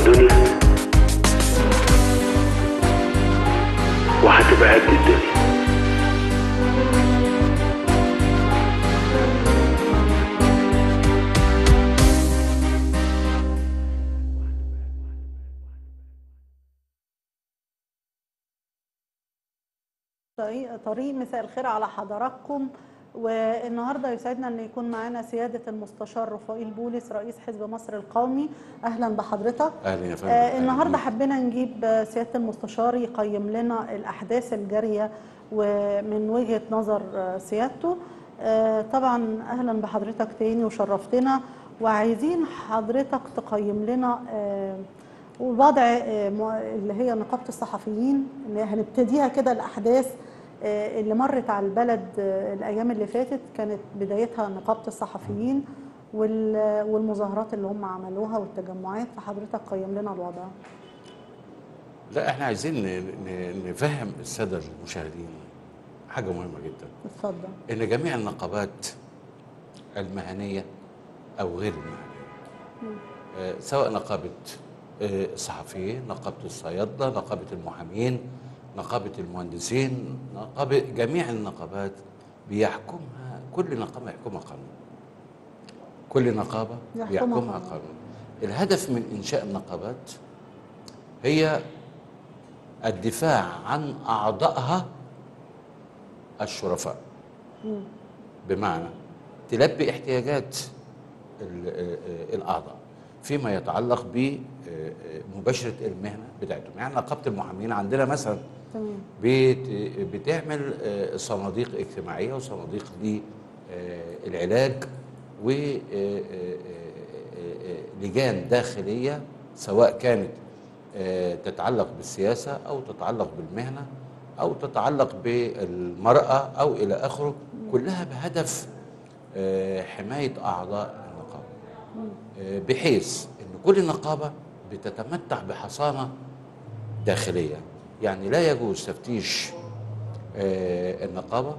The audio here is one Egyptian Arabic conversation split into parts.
الدنيا وهتبقى قد الدنيا طريق طريق مساء الخير على حضراتكم والنهارده يسعدنا ان يكون معانا سياده المستشار رفائيل بولس رئيس حزب مصر القومي اهلا بحضرتك اهلا يا فندم آه أهلاً النهارده بيك. حبينا نجيب آه، سياده المستشار يقيم لنا الاحداث الجاريه ومن وجهه نظر آه، سيادته آه طبعا اهلا بحضرتك تاني وشرفتنا وعايزين حضرتك تقيم لنا آه وضع آه، مو- اللي هي نقابه الصحفيين اللي هنبتديها كده الاحداث آه، اللي مرت على البلد آه، الايام اللي فاتت كانت بدايتها نقابه الصحفيين وال- والمظاهرات اللي هم عملوها والتجمعات فحضرتك قيم لنا الوضع لا احنا عايزين ن- ن- نفهم الساده المشاهدين حاجه مهمه جدا اتفضل ان جميع النقابات المهنيه او غير المهنيه آه، سواء نقابه آه، الصحفيين نقابه الصيادله نقابه المحامين نقابه المهندسين نقابه جميع النقابات بيحكمها كل نقابه يحكمها قانون كل نقابه يحكمها بيحكمها قانون. قانون الهدف من انشاء النقابات هي الدفاع عن اعضائها الشرفاء بمعنى تلبي احتياجات ال- آه، آه، الاعضاء فيما يتعلق بمباشره المهنه بتاعتهم يعني نقابه المحامين عندنا مثلا تمام بت- بتعمل آه، صناديق اجتماعيه وصناديق للعلاج ولجان داخليه سواء كانت آه، تتعلق بالسياسه او تتعلق بالمهنه او تتعلق بالمراه او الى اخره كلها بهدف آه، حمايه اعضاء النقابه آه، بحيث ان كل نقابه بتتمتع بحصانه داخليه يعني لا يجوز تفتيش آه، النقابه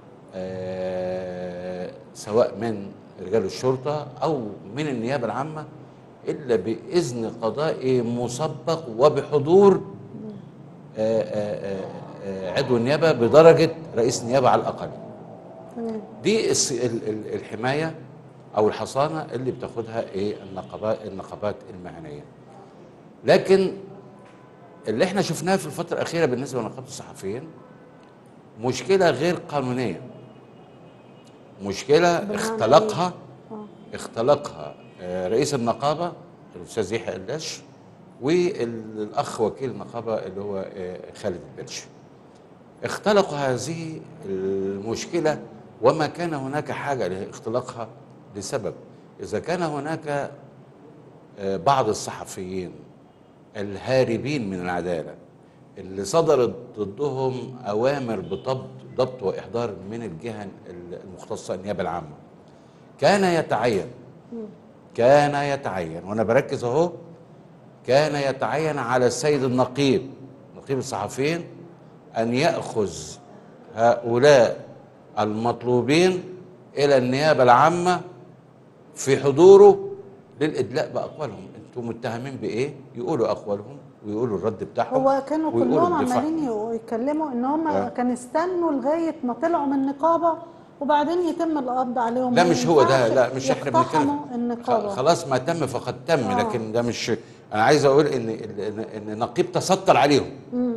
آه، سواء من رجال الشرطه او من النيابه العامه الا باذن قضائي مسبق وبحضور آه، آه، آه، آه، عضو النيابه بدرجه رئيس النيابه على الاقل تمام دي الس- ال- ال- الحمايه او الحصانه اللي بتاخدها ايه النقابات النقابات المهنيه لكن اللي احنا شفناه في الفتره الاخيره بالنسبه لنقابه الصحفيين مشكله غير قانونيه مشكله بمعنى اختلقها اه اختلقها آه، رئيس النقابه الاستاذ يحيى قلاش والاخ وكيل النقابه اللي هو آه، خالد البلش اختلقوا هذه المشكله وما كان هناك حاجه لاختلاقها لسبب اذا كان هناك آه، بعض الصحفيين الهاربين من العداله اللي صدرت ضدهم اوامر بضبط ضبط واحضار من الجهه المختصه النيابه العامه كان يتعين كان يتعين وانا بركز اهو كان يتعين على السيد النقيب نقيب الصحفيين ان ياخذ هؤلاء المطلوبين الى النيابه العامه في حضوره للادلاء باقوالهم انتم متهمين بايه يقولوا اقوالهم ويقولوا الرد بتاعهم هو كانوا ويقولوا كلهم الدفاع. عمالين يقو- يتكلموا ان هم آه. كانوا استنوا لغايه ما طلعوا من النقابه وبعدين يتم القبض عليهم لا ما مش هو ده ينفعش لا مش احنا يقتحموا بنتكلم النقابه خ- خلاص ما تم فقد تم آه. لكن ده مش انا عايز اقول ان ان إن النقيب تستر عليهم مم.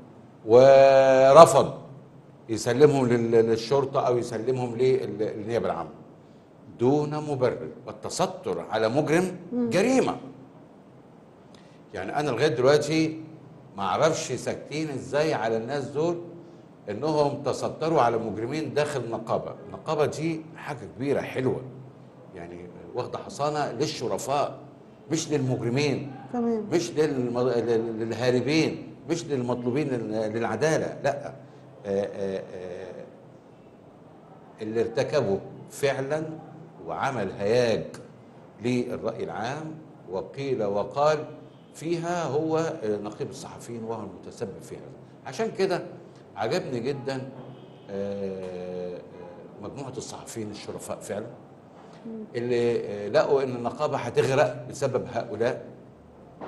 ورفض يسلمهم لل- للشرطه او يسلمهم لل- للنيابه العامه دون مبرر والتستر على مجرم جريمه يعني انا لغايه دلوقتي ما اعرفش ساكتين ازاي على الناس دول انهم تستروا على مجرمين داخل النقابه النقابه دي حاجه كبيره حلوه يعني واخده حصانه للشرفاء مش للمجرمين تمام مش للم... لل- للهاربين مش للمطلوبين لل- للعداله لا آه، آه، آه، اللي ارتكبوا فعلا وعمل هياج للراي العام وقيل وقال فيها هو آه، نقيب الصحفيين وهو المتسبب في هذا عشان كده عجبني جدا آه، آه، مجموعه الصحفيين الشرفاء فعلا اللي آه، لقوا ان النقابه هتغرق بسبب هؤلاء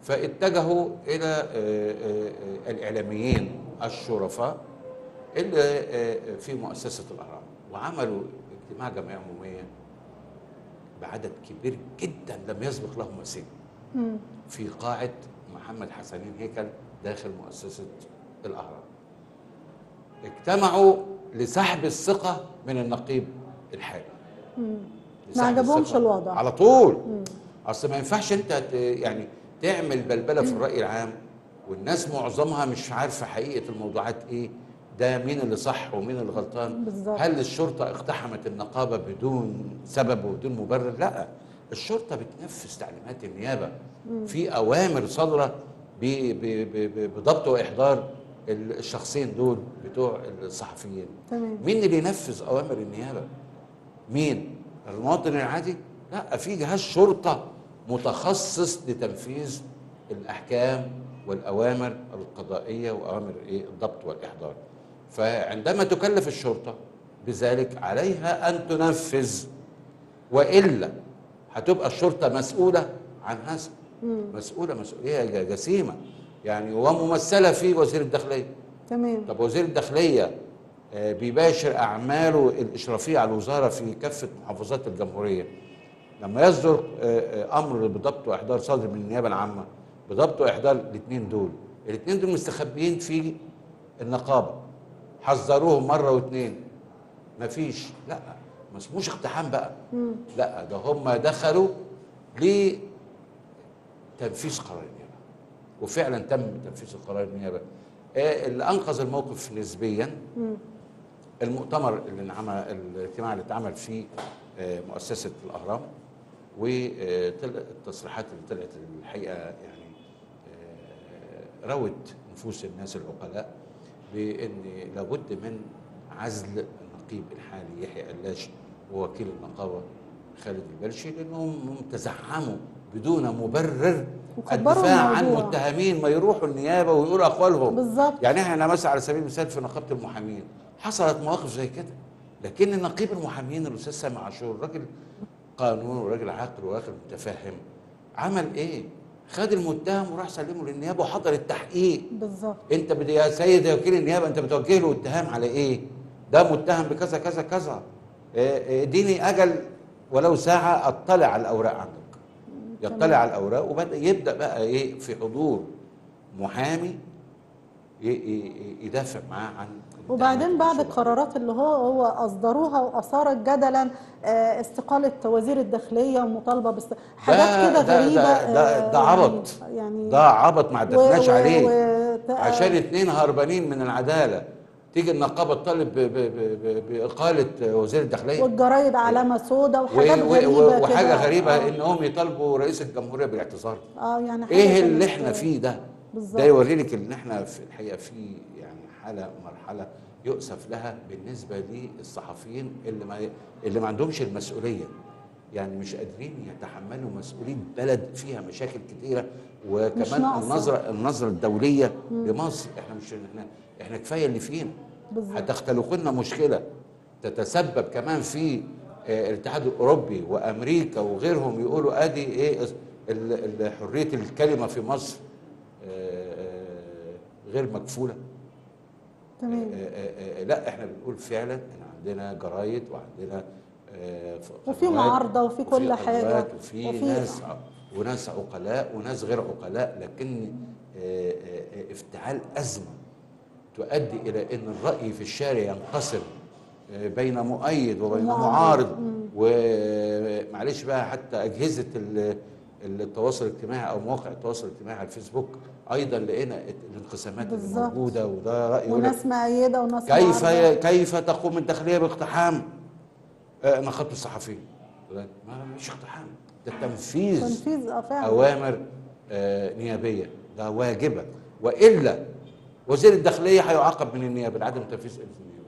فاتجهوا الى آه، آه، آه، الاعلاميين الشرفاء اللي آه، في مؤسسه الاهرام وعملوا اجتماع جمعيه عموميه بعدد كبير جدا لم يسبق له مثيل مم. في قاعه محمد حسنين هيكل داخل مؤسسه الاهرام اجتمعوا لسحب الثقه من النقيب الحالي مم. ما لسحب عجبهمش الثقة. الوضع على طول اصل ما ينفعش انت ت- يعني تعمل بلبله في الراي العام والناس معظمها مش عارفه حقيقه الموضوعات ايه ده مين اللي صح ومين اللي غلطان بالظبط. هل الشرطه اقتحمت النقابه بدون سبب وبدون مبرر لا الشرطه بتنفذ تعليمات النيابه في اوامر صادره ب- ب- ب- بضبط واحضار الشخصين دول بتوع الصحفيين تمام مين اللي ينفذ اوامر النيابه مين المواطن العادي لا في جهاز شرطه متخصص لتنفيذ الاحكام والاوامر القضائيه واوامر ايه الضبط والاحضار فعندما تكلف الشرطه بذلك عليها ان تنفذ والا هتبقى الشرطه مسؤوله عن هذا مسؤوله مسؤوليه ج- جسيمه يعني وممثله في وزير الداخليه تمام طب وزير الداخليه آه، بيباشر اعماله الاشرافيه على الوزاره في كافه محافظات الجمهوريه لما يصدر آه، آه، امر بضبط واحضار صادر من النيابه العامه بضبط واحضار الاثنين دول الاثنين دول مستخبيين في النقابه حذروهم مره واثنين مفيش لا ما اسموش اقتحام بقى لا ده هم دخلوا لتنفيذ قرار النيابه وفعلا تم تنفيذ قرار النيابه آه، اللي انقذ الموقف نسبيا المؤتمر اللي انعمل الاجتماع اللي اتعمل في آه، مؤسسه الاهرام والتصريحات اللي طلعت الحقيقه يعني آه، روت نفوس الناس العقلاء بان لابد من عزل النقيب الحالي يحيى قلاش ووكيل النقابه خالد البلشي لانهم تزعموا بدون مبرر وكبروا الدفاع عن الموضوع. متهمين ما يروحوا النيابه ويقولوا اقوالهم بالظبط. يعني احنا مثلا على سبيل المثال في نقابه المحامين حصلت مواقف زي كده لكن نقيب المحامين الاستاذ سامي عاشور راجل قانون وراجل عاقل وراجل متفهم عمل ايه؟ خد المتهم وراح سلمه للنيابه وحضر التحقيق بالظبط انت بدي يا سيد يا وكيل النيابه انت بتوجه له اتهام على ايه؟ ده متهم بكذا كذا كذا اه، اه، اديني اجل ولو ساعه اطلع على الاوراق عندك يطلع على الاوراق وبدا يبدا بقى ايه في حضور محامي ي- ي- يدافع معاه عن وبعدين بعد الشغل. القرارات اللي هو هو اصدروها واثارت جدلا آه، استقاله وزير الداخليه ومطالبه بس حاجات كده ده- غريبه ده- ده- آه، ده عبط. يعني يعني ده عبط ما عدتناش و- و- عليه و- عشان اتنين هربانين من العداله تيجي النقابه تطالب ب- ب- ب- ب- باقاله وزير الداخليه والجرايد علامه سوداء و- وحاجات و- غريبه و- كده. وحاجه غريبه آه. انهم يطالبوا رئيس الجمهوريه بالاعتذار اه يعني حاجة ايه كانت- اللي احنا فيه ده بالظبط. ده يوري لك ان احنا في الحقيقه في يعني حاله مرحله يؤسف لها بالنسبه للصحفيين اللي ما اللي ما عندهمش المسؤوليه يعني مش قادرين يتحملوا مسؤوليه بلد فيها مشاكل كتيره وكمان ناقصة. النظره النظره الدوليه لمصر احنا مش احنا احنا كفايه اللي فينا بالظبط. هتختلقوا لنا مشكله تتسبب كمان في آه، الاتحاد الاوروبي وامريكا وغيرهم يقولوا ادي ايه ال- ال- حريه الكلمه في مصر آه، آه، غير مكفوله تمام آه، آه، آه، لا احنا بنقول فعلا ان عندنا جرايد وعندنا آه، ف- وفي قنوات معارضة وفي كل وفي حاجة. قنوات وفي وفي- ناس ع- وناس عقلاء وناس غير عقلاء لكن آه، آه، آه، افتعال ازمه تؤدي الى ان الراي في الشارع ينقسم آه، بين مؤيد وبين ومعارض. معارض ومعلش بقى حتى اجهزه ال- التواصل الاجتماعي او مواقع التواصل الاجتماعي على الفيسبوك ايضا لقينا الانقسامات اللي بالظبط. موجوده وده راي يقول لك وناس مؤيده وناس كيف معارضة. كيف تقوم الداخليه باقتحام آه، نقابه الصحفيين؟ يقول لك ما مش اقتحام ده تنفيذ تنفيذ اه فعلا اوامر آه، نيابيه ده واجبه والا وزير الداخليه هيعاقب من النيابه لعدم تنفيذ اذن النيابه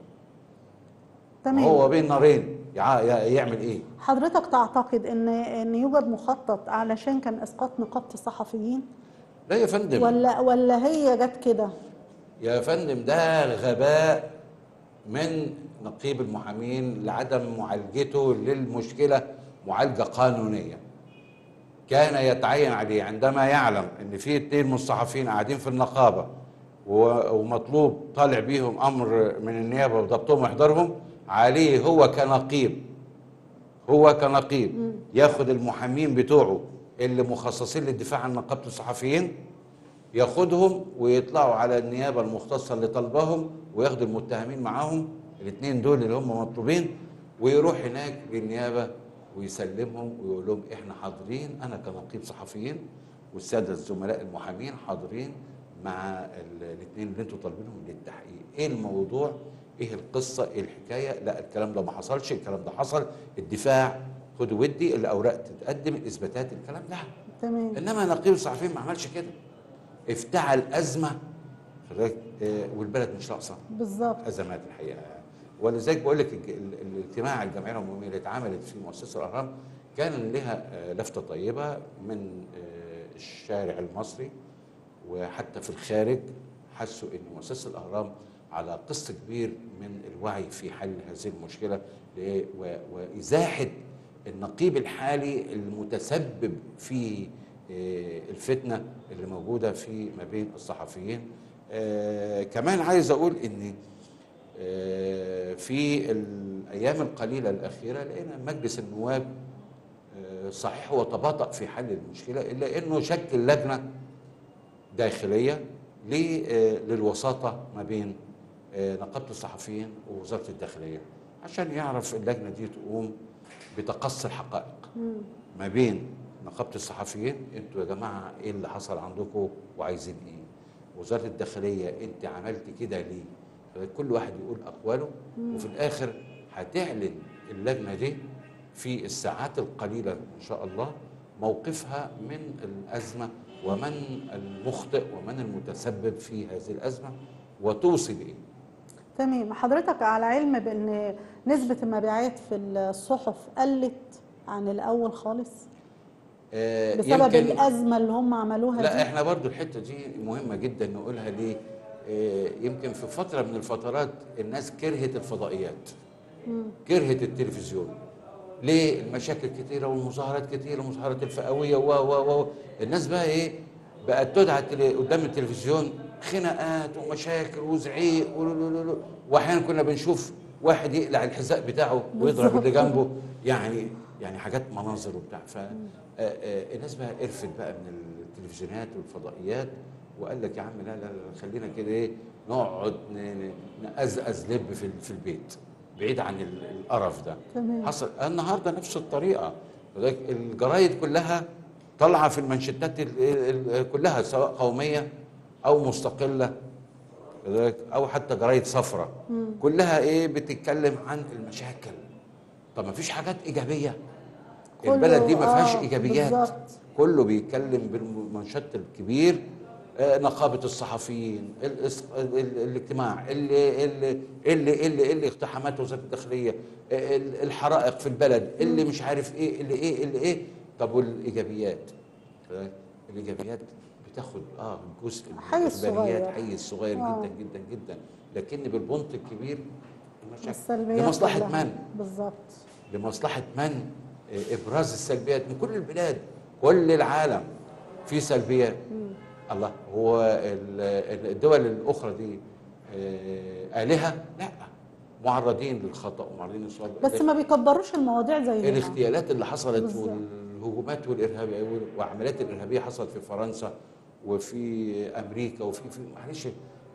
تمام هو بين نارين يع- يع- يعمل ايه؟ حضرتك تعتقد ان ان يوجد مخطط علشان كان اسقاط نقابه الصحفيين لا يا فندم ولا ولا هي جت كده يا فندم ده غباء من نقيب المحامين لعدم معالجته للمشكله معالجه قانونيه. كان يتعين عليه عندما يعلم ان في اتنين مصحفين قاعدين في النقابه و- ومطلوب طالع بيهم امر من النيابه وضبطهم ويحضرهم عليه هو كنقيب هو كنقيب ياخد المحامين بتوعه اللي مخصصين للدفاع عن نقابه الصحفيين ياخدهم ويطلعوا على النيابه المختصه اللي طالباهم وياخدوا المتهمين معاهم الاثنين دول اللي هم مطلوبين ويروح هناك للنيابه ويسلمهم ويقول لهم احنا حاضرين انا كنقيب صحفيين والساده الزملاء المحامين حاضرين مع الاثنين اللي انتوا طالبينهم للتحقيق ايه الموضوع ايه القصه ايه الحكايه لا الكلام ده ما حصلش الكلام ده حصل الدفاع خدوا ودي الاوراق تتقدم الاثباتات الكلام ده تمام انما نقيب الصحفيين ما عملش كده افتعل ازمه خلي آه، والبلد مش ناقصه بالظبط ازمات الحقيقه ولذلك بقول لك الج- ال- الاجتماع الجمعيه العموميه اللي اتعملت في مؤسسه الاهرام كان لها آه، لفته طيبه من آه، الشارع المصري وحتى في الخارج حسوا ان مؤسسه الاهرام على قسط كبير من الوعي في حل هذه المشكله ل- و- وازاحه النقيب الحالي المتسبب في آه، الفتنه اللي موجوده في ما بين الصحفيين آه، كمان عايز اقول ان آه، في الايام القليله الاخيره لقينا مجلس النواب آه، صحيح هو تباطأ في حل المشكله الا انه شكل لجنه داخليه ل- آه، للوساطه ما بين آه، نقابه الصحفيين ووزاره الداخليه عشان يعرف اللجنه دي تقوم بتقصي الحقائق ما بين نقابه الصحفيين انتوا يا جماعه ايه اللي حصل عندكم وعايزين ايه وزاره الداخليه انت عملت كده ليه كل واحد يقول اقواله وفي الاخر هتعلن اللجنه دي في الساعات القليله ان شاء الله موقفها من الازمه ومن المخطئ ومن المتسبب في هذه الازمه وتوصل ايه تمام حضرتك على علم بان نسبه المبيعات في الصحف قلت عن الاول خالص آه، بسبب يمكن- الازمه اللي هم عملوها لا دي احنا برضو الحته دي مهمه جدا نقولها ليه آه، يمكن في فتره من الفترات الناس كرهت الفضائيات كرهت التلفزيون ليه المشاكل كتيره والمظاهرات كتيره المظاهرات الفئويه و و و الناس بقى ايه بقت تدعى التلي- قدام التلفزيون خناقات ومشاكل وزعيق ولولولولو. واحيانا كنا بنشوف واحد يقلع الحذاء بتاعه ويضرب اللي بالظبط. جنبه يعني يعني حاجات مناظر وبتاع ف آه، آه، الناس بقى قرفت بقى من التلفزيونات والفضائيات وقال لك يا عم لا لا لا خلينا كده ايه نقعد ن- ن- نقزقز لب في ال- في البيت بعيد عن ال- القرف ده تمام. حصل النهارده نفس الطريقه لذلك الجرايد كلها طالعه في المانشيتات ال- ال- ال- كلها سواء قوميه او مستقله لذلك او حتى جرايد صفراء كلها ايه بتتكلم عن المشاكل طب ما فيش حاجات ايجابيه كله- البلد دي ما فيهاش آه، ايجابيات بالظبط. كله بيتكلم بالمنشط الكبير آه، نقابه الصحفيين الاس- ال- ال- الاجتماع اللي اللي اللي اللي, اللي اقتحامات وزاره الداخليه آه، ال- الحرائق في البلد اللي مش عارف ايه اللي ايه اللي ايه طب والايجابيات آه، الايجابيات بتاخد اه جزء من حيز الإخباريات، صغير. حيز صغير آه. جدا جدا جدا لكن بالبنط الكبير المشاكل السلبيات لمصلحه كلها. من؟ بالظبط لمصلحة من آه، إبراز السلبيات من كل البلاد كل العالم في سلبيات الله هو ال- ال- الدول الأخرى دي آه، آلهة لا معرضين للخطأ ومعرضين للصواب بس ما بيكبروش المواضيع زي هنا الاغتيالات اللي حصلت بالظبط. والهجومات والإرهاب والعمليات الإرهابية حصلت في فرنسا وفي أمريكا وفي في معلش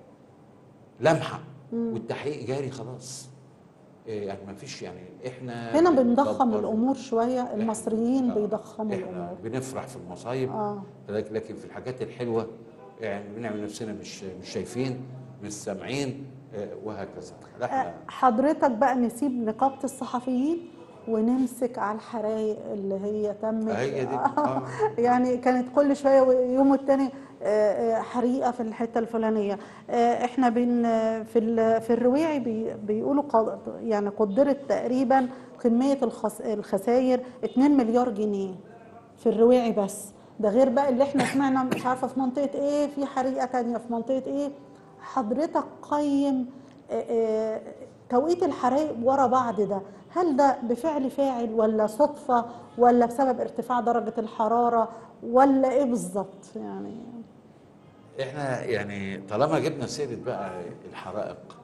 لمحة والتحقيق جاري خلاص إيه يعني ما فيش يعني احنا هنا بنضخم بنكبر- الامور شويه المصريين آه، بيضخموا احنا الامور بنفرح في المصايب اه لكن لكن في الحاجات الحلوه يعني بنعمل نفسنا مش مش شايفين مش سامعين آه، وهكذا لا آه، احنا حضرتك بقى نسيب نقابه الصحفيين ونمسك على الحرايق اللي هي تمت هي دي آه. يعني كانت كل شويه يوم التاني آه، آه، حريقه في الحته الفلانيه آه، احنا بن في ال- في الرويعي بي- بيقولوا قد- يعني قدرت تقريبا كميه الخس- الخسائر 2 مليار جنيه في الرويعي بس ده غير بقى اللي احنا سمعنا مش عارفه في منطقه ايه في حريقه تانية في منطقه ايه حضرتك قيم آه، آه، توقيت الحرائق ورا بعض ده هل ده بفعل فاعل ولا صدفة ولا بسبب ارتفاع درجة الحرارة ولا ايه بالظبط يعني احنا يعني طالما جبنا سيره بقى الحرائق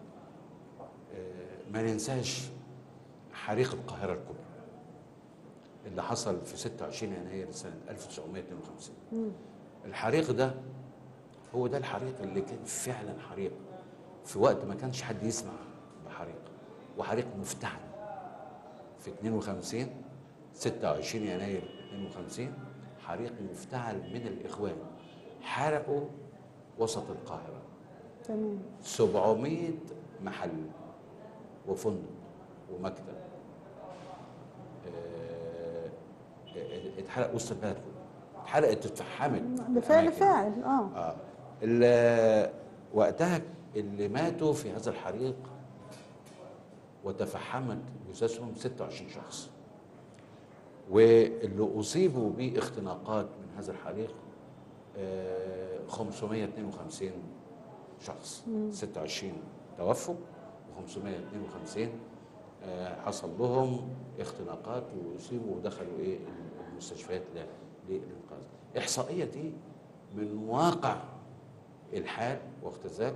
آه، ما ننساش حريق القاهره الكبرى اللي حصل في 26 يناير سنه 1952 الحريق ده هو ده الحريق اللي كان فعلا حريق في وقت ما كانش حد يسمع بحريق وحريق مفتعل في 52 26 يناير 52 حريق مفتعل من الاخوان حرقوا وسط القاهره تمام 700 محل وفندق ومكتب آه، آه، اتحرق وسط البلد كله اتحرقت اتفحمت بفعل أماكن. فاعل اه اه ال- وقتها اللي ماتوا في هذا الحريق وتفحمت جثثهم 26 شخص واللي اصيبوا باختناقات من هذا الحريق آه، 552 شخص 26 توفوا و552 حصل لهم اختناقات واصيبوا ودخلوا ايه المستشفيات ل- للانقاذ الاحصائيه دي من واقع الحال وقت ذاك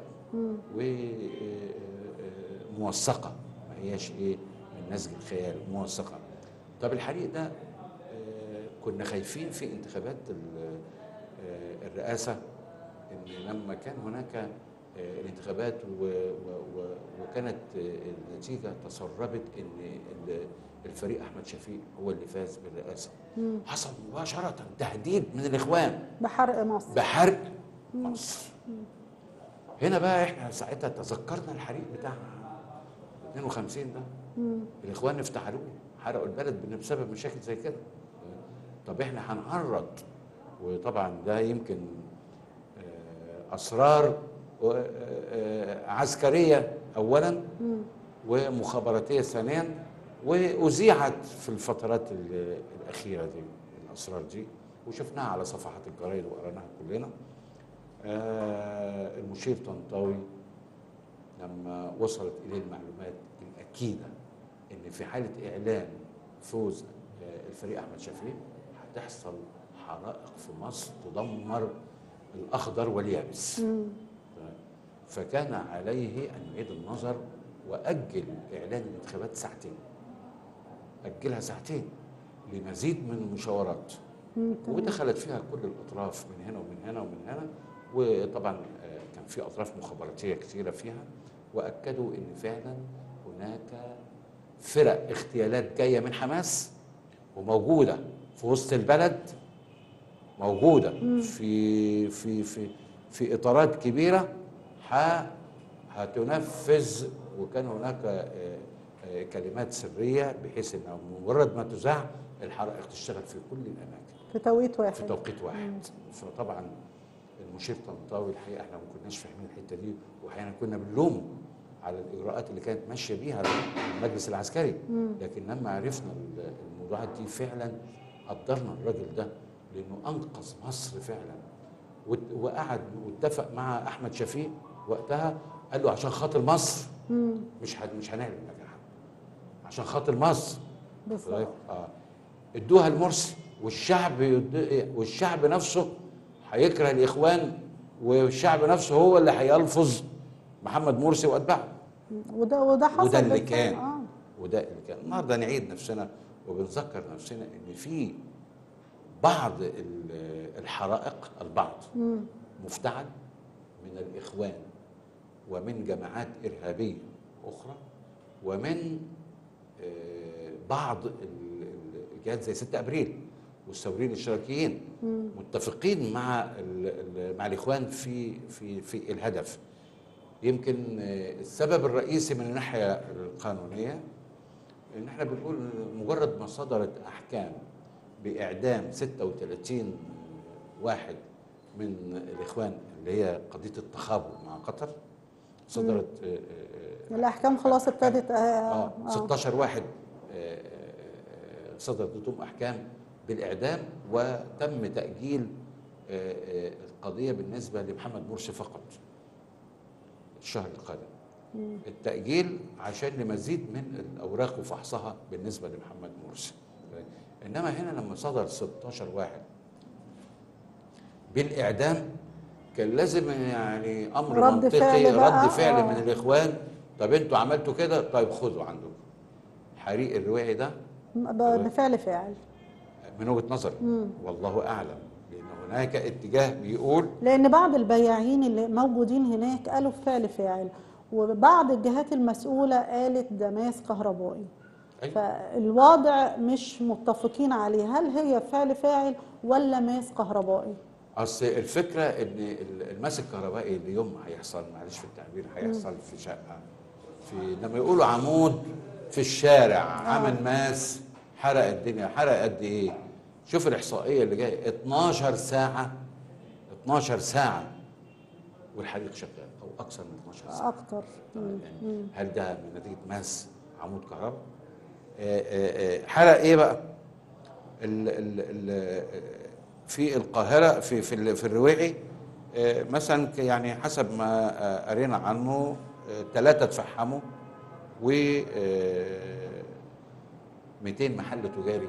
وموثقه ما هياش ايه من نسج الخيال موثقه طب الحريق ده آه، كنا خايفين في انتخابات ال- آه، الرئاسه ان لما كان هناك آه، الانتخابات و و و وكانت آه، النتيجه تسربت ان ال- الفريق احمد شفيق هو اللي فاز بالرئاسه حصل مباشره تهديد من الاخوان بحرق مصر بحرق مصر هنا بقى احنا ساعتها تذكرنا الحريق بتاع 52 ده الاخوان افتحلوه حرقوا البلد بسبب مشاكل زي كده طب احنا هنعرض وطبعا ده يمكن آه، اسرار و- آه، آه، عسكريه اولا ومخابراتيه ثانيا واذيعت في الفترات ال- الاخيره دي الاسرار دي وشفناها على صفحات الجرايد وقريناها كلنا آه، المشير طنطاوي لما وصلت اليه المعلومات الاكيده ان في حاله اعلان فوز آه، الفريق احمد شفيق هتحصل حرائق في مصر تدمر الاخضر واليابس فكان عليه ان يعيد النظر واجل اعلان الانتخابات ساعتين اجلها ساعتين لمزيد من المشاورات ودخلت فيها كل الاطراف من هنا ومن هنا ومن هنا وطبعا آه، كان في اطراف مخابراتيه كثيره فيها واكدوا ان فعلا هناك فرق اغتيالات جايه من حماس وموجوده في وسط البلد موجوده في في في في اطارات كبيره ح- هتنفذ وكان هناك آه، آه، كلمات سريه بحيث انه مجرد ما تذاع الحرائق تشتغل في كل الاماكن في توقيت واحد في توقيت واحد فطبعا المشير طنطاوي الحقيقه احنا ما كناش فاهمين الحته دي واحيانا كنا بنلومه على الاجراءات اللي كانت ماشيه بيها المجلس العسكري لكن لما عرفنا ال- الموضوعات دي فعلا قدرنا الراجل ده لانه انقذ مصر فعلا وات- وقعد واتفق مع احمد شفيق وقتها قال له عشان خاطر مصر مش هن- مش هنعمل نجاح عشان خاطر مصر بالظبط طيب اه ادوها لمرسي والشعب يد... والشعب نفسه هيكره الاخوان والشعب نفسه هو اللي هيلفظ محمد مرسي واتباعه وده وده حصل وده اللي بالفعل. كان اه وده اللي كان النهارده نعيد نفسنا وبنذكر نفسنا ان في بعض ال- الحرائق البعض مفتعل من الاخوان ومن جماعات ارهابيه اخرى ومن آه، بعض ال- ال- الجهات زي 6 ابريل والثوريين الاشتراكيين متفقين مع ال- ال- مع الاخوان في في في الهدف يمكن آه، السبب الرئيسي من الناحيه القانونيه ان احنا بنقول مجرد ما صدرت احكام باعدام 36 واحد من الاخوان اللي هي قضيه التخابر مع قطر صدرت آه، آه، الاحكام خلاص ابتدت اه, اه آه. 16 واحد آه، آه، صدرت ضدهم احكام بالاعدام وتم تاجيل آه، آه، القضيه بالنسبه لمحمد مرسي فقط الشهر القادم التاجيل عشان لمزيد من الاوراق وفحصها بالنسبه لمحمد مرسي انما هنا لما صدر 16 واحد بالاعدام كان لازم يعني امر رد منطقي فعل بقى، رد فعل آه. من الاخوان طب انتوا عملتوا كده طيب خدوا عندكم حريق الرواعي ده ب- بفعل فاعل من وجهه نظري والله اعلم لان هناك اتجاه بيقول لان بعض البياعين اللي موجودين هناك قالوا بفعل فاعل وبعض الجهات المسؤوله قالت ده ماس كهربائي أيوة. فالوضع مش متفقين عليه هل هي فعل فاعل ولا ماس كهربائي اصل الفكره ان ال- الماس الكهربائي اللي يوم هيحصل معلش في التعبير هيحصل في شقه في لما يقولوا عمود في الشارع عمل ماس حرق الدنيا حرق قد ايه شوف الاحصائيه اللي جايه 12 ساعه 12 ساعه والحريق شغال او اكثر من 12 ساعه اكتر مم. يعني هل ده من نتيجه ماس عمود كهرباء آه، آه، آه، حرق ايه بقى ال ال ال في القاهره في في ال- في الرواعي آه، مثلا ك- يعني حسب ما آه، قرينا عنه ثلاثه اتفحموا و آه، 200 محل تجاري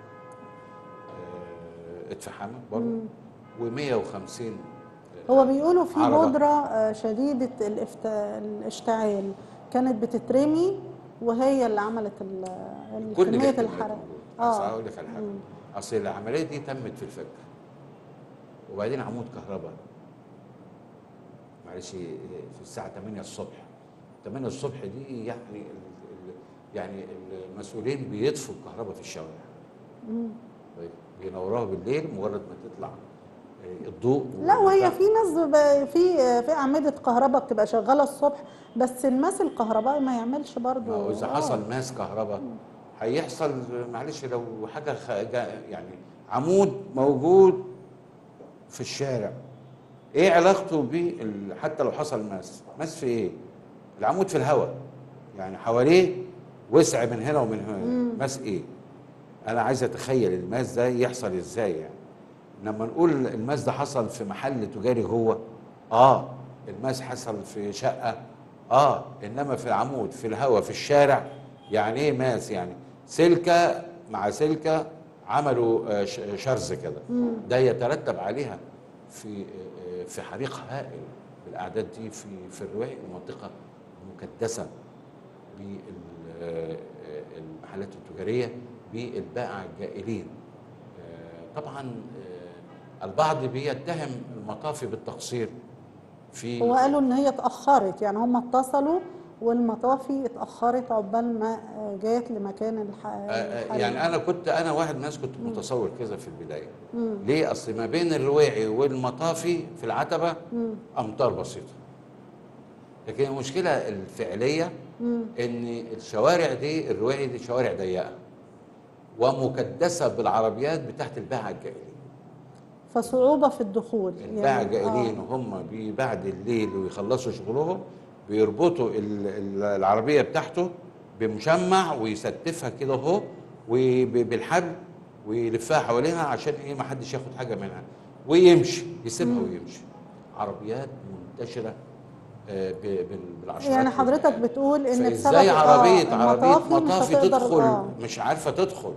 آه، اتفحموا برضه و150 هو بيقولوا في عربة. بودرة آه، شديدة الافت... الاشتعال كانت بتترمي وهي اللي عملت ال- ال- كل كمية ده الحرق اه اه اقول لك على حاجه اصل العمليه دي تمت في الفجر وبعدين عمود كهرباء معلش في الساعه 8 الصبح 8 الصبح دي يعني ال ال يعني المسؤولين بيطفوا الكهرباء في الشوارع طيب بينوروها بالليل مجرد ما تطلع آه، الضوء لا وهي والبتاع. في ناس ب- في في أعمدة كهرباء بتبقى شغالة الصبح بس الماس الكهربائي ما يعملش برضو ما هو اذا آه. حصل ماس كهرباء هيحصل معلش لو حاجه خ... جا- يعني عمود موجود في الشارع ايه علاقته بال... حتى لو حصل ماس ماس في ايه العمود في الهواء يعني حواليه وسع من هنا ومن هنا ماس ايه انا عايز اتخيل الماس ده يحصل ازاي يعني لما نقول الماس ده حصل في محل تجاري جوه اه الماس حصل في شقه اه انما في العمود في الهواء في الشارع يعني ايه ماس يعني سلكه مع سلكه عملوا آه، ش- شرز كده ده يترتب عليها في آه، في حريق هائل بالاعداد دي في في الرواق منطقه مكدسه بالمحلات التجاريه بالبائع الجائلين آه، طبعا آه، البعض بيتهم المطافي بالتقصير في هو قالوا ان هي اتاخرت يعني هم اتصلوا والمطافي اتاخرت عقبال ما آه، جات لمكان الح... آه، آه، الحريق. يعني انا كنت انا واحد من الناس كنت متصور كده في البدايه ليه اصل ما بين الرواعي والمطافي في العتبه امتار بسيطه لكن المشكله الفعليه ان الشوارع دي الرواعي دي شوارع ضيقه ومكدسه بالعربيات بتاعت الباعه الجائلين فصعوبه في الدخول الباعة يعني- جائلين آه. وهم بي- بعد الليل ويخلصوا شغلهم بيربطوا ال- ال- العربية بتاعته بمشمع ويستفها كده اهو وبالحبل ويلفها حواليها عشان ايه ما حدش ياخد حاجة منها ويمشي يسيبها ويمشي عربيات منتشرة آه، ب- بال- بالعشرات يعني حضرتك والمئات. بتقول ان بسبب فازاي آه، عربية عربية المطافي مش مطافي هتقدر- تدخل آه. مش عارفة تدخل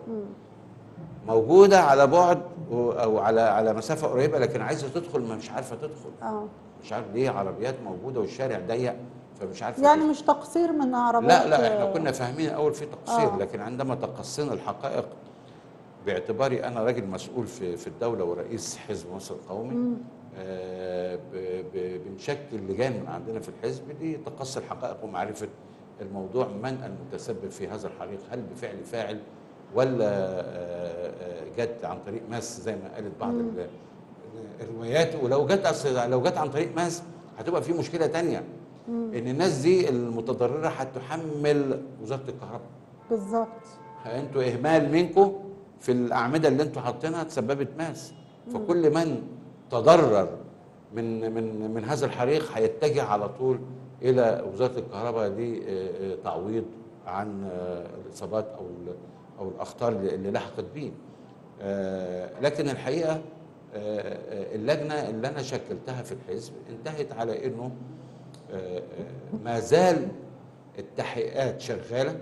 موجودة على بعد و- او على على مسافة قريبة لكن عايزة تدخل ما مش عارفة تدخل اه مش عارف ليه عربيات موجوده والشارع ضيق فمش عارف يعني مش تقصير من عربيات لا لا احنا آه، كنا فاهمين اول في تقصير آه. لكن عندما تقصينا الحقائق باعتباري انا راجل مسؤول في في الدوله ورئيس حزب مصر القومي آه ب- ب- بنشكل لجان من عندنا في الحزب لتقصي الحقائق ومعرفه الموضوع من المتسبب في هذا الحريق هل بفعل فاعل ولا آه، آه، جت عن طريق ماس زي ما قالت بعض ال- الروايات ولو جت أصل لو جت عن طريق ماس هتبقى في مشكله تانية ان الناس دي المتضرره هتحمل وزاره الكهرباء بالظبط انتوا اهمال منكم في الاعمده اللي انتوا حاطينها تسببت ماس فكل من تضرر من من من هذا الحريق هيتجه على طول الى وزاره الكهرباء لتعويض عن آه، الاصابات او ال- او الاخطار اللي اللي لحقت بيه آه، لكن الحقيقه آه، آه، اللجنه اللي انا شكلتها في الحزب انتهت على انه آه، آه، ما زال التحقيقات شغاله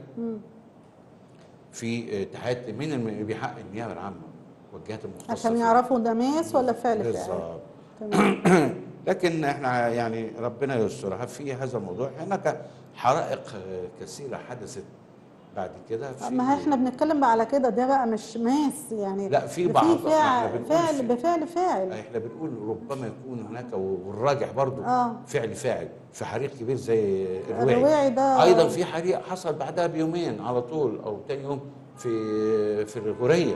في آه، تحقيقات مين اللي بيحقق النيابه العامه والجهات المختصه عشان في- يعرفوا ده ماس ولا فعل فاعل بالظبط تمام لكن احنا يعني ربنا يسترها في هذا الموضوع هناك حرائق آه، كثيره حدثت بعد كده في ما احنا بنتكلم بقى على كده ده بقى مش ماس يعني لا، في ده بعض. ما فاعل احنا بنقول فاعل في- بفعل فاعل احنا بنقول ربما يكون هناك والراجح برضو آه. فعل فاعل في حريق كبير زي الرواعي الرواعي ده- ايضا في حريق حصل بعدها بيومين على طول او تاني يوم في في الغوريه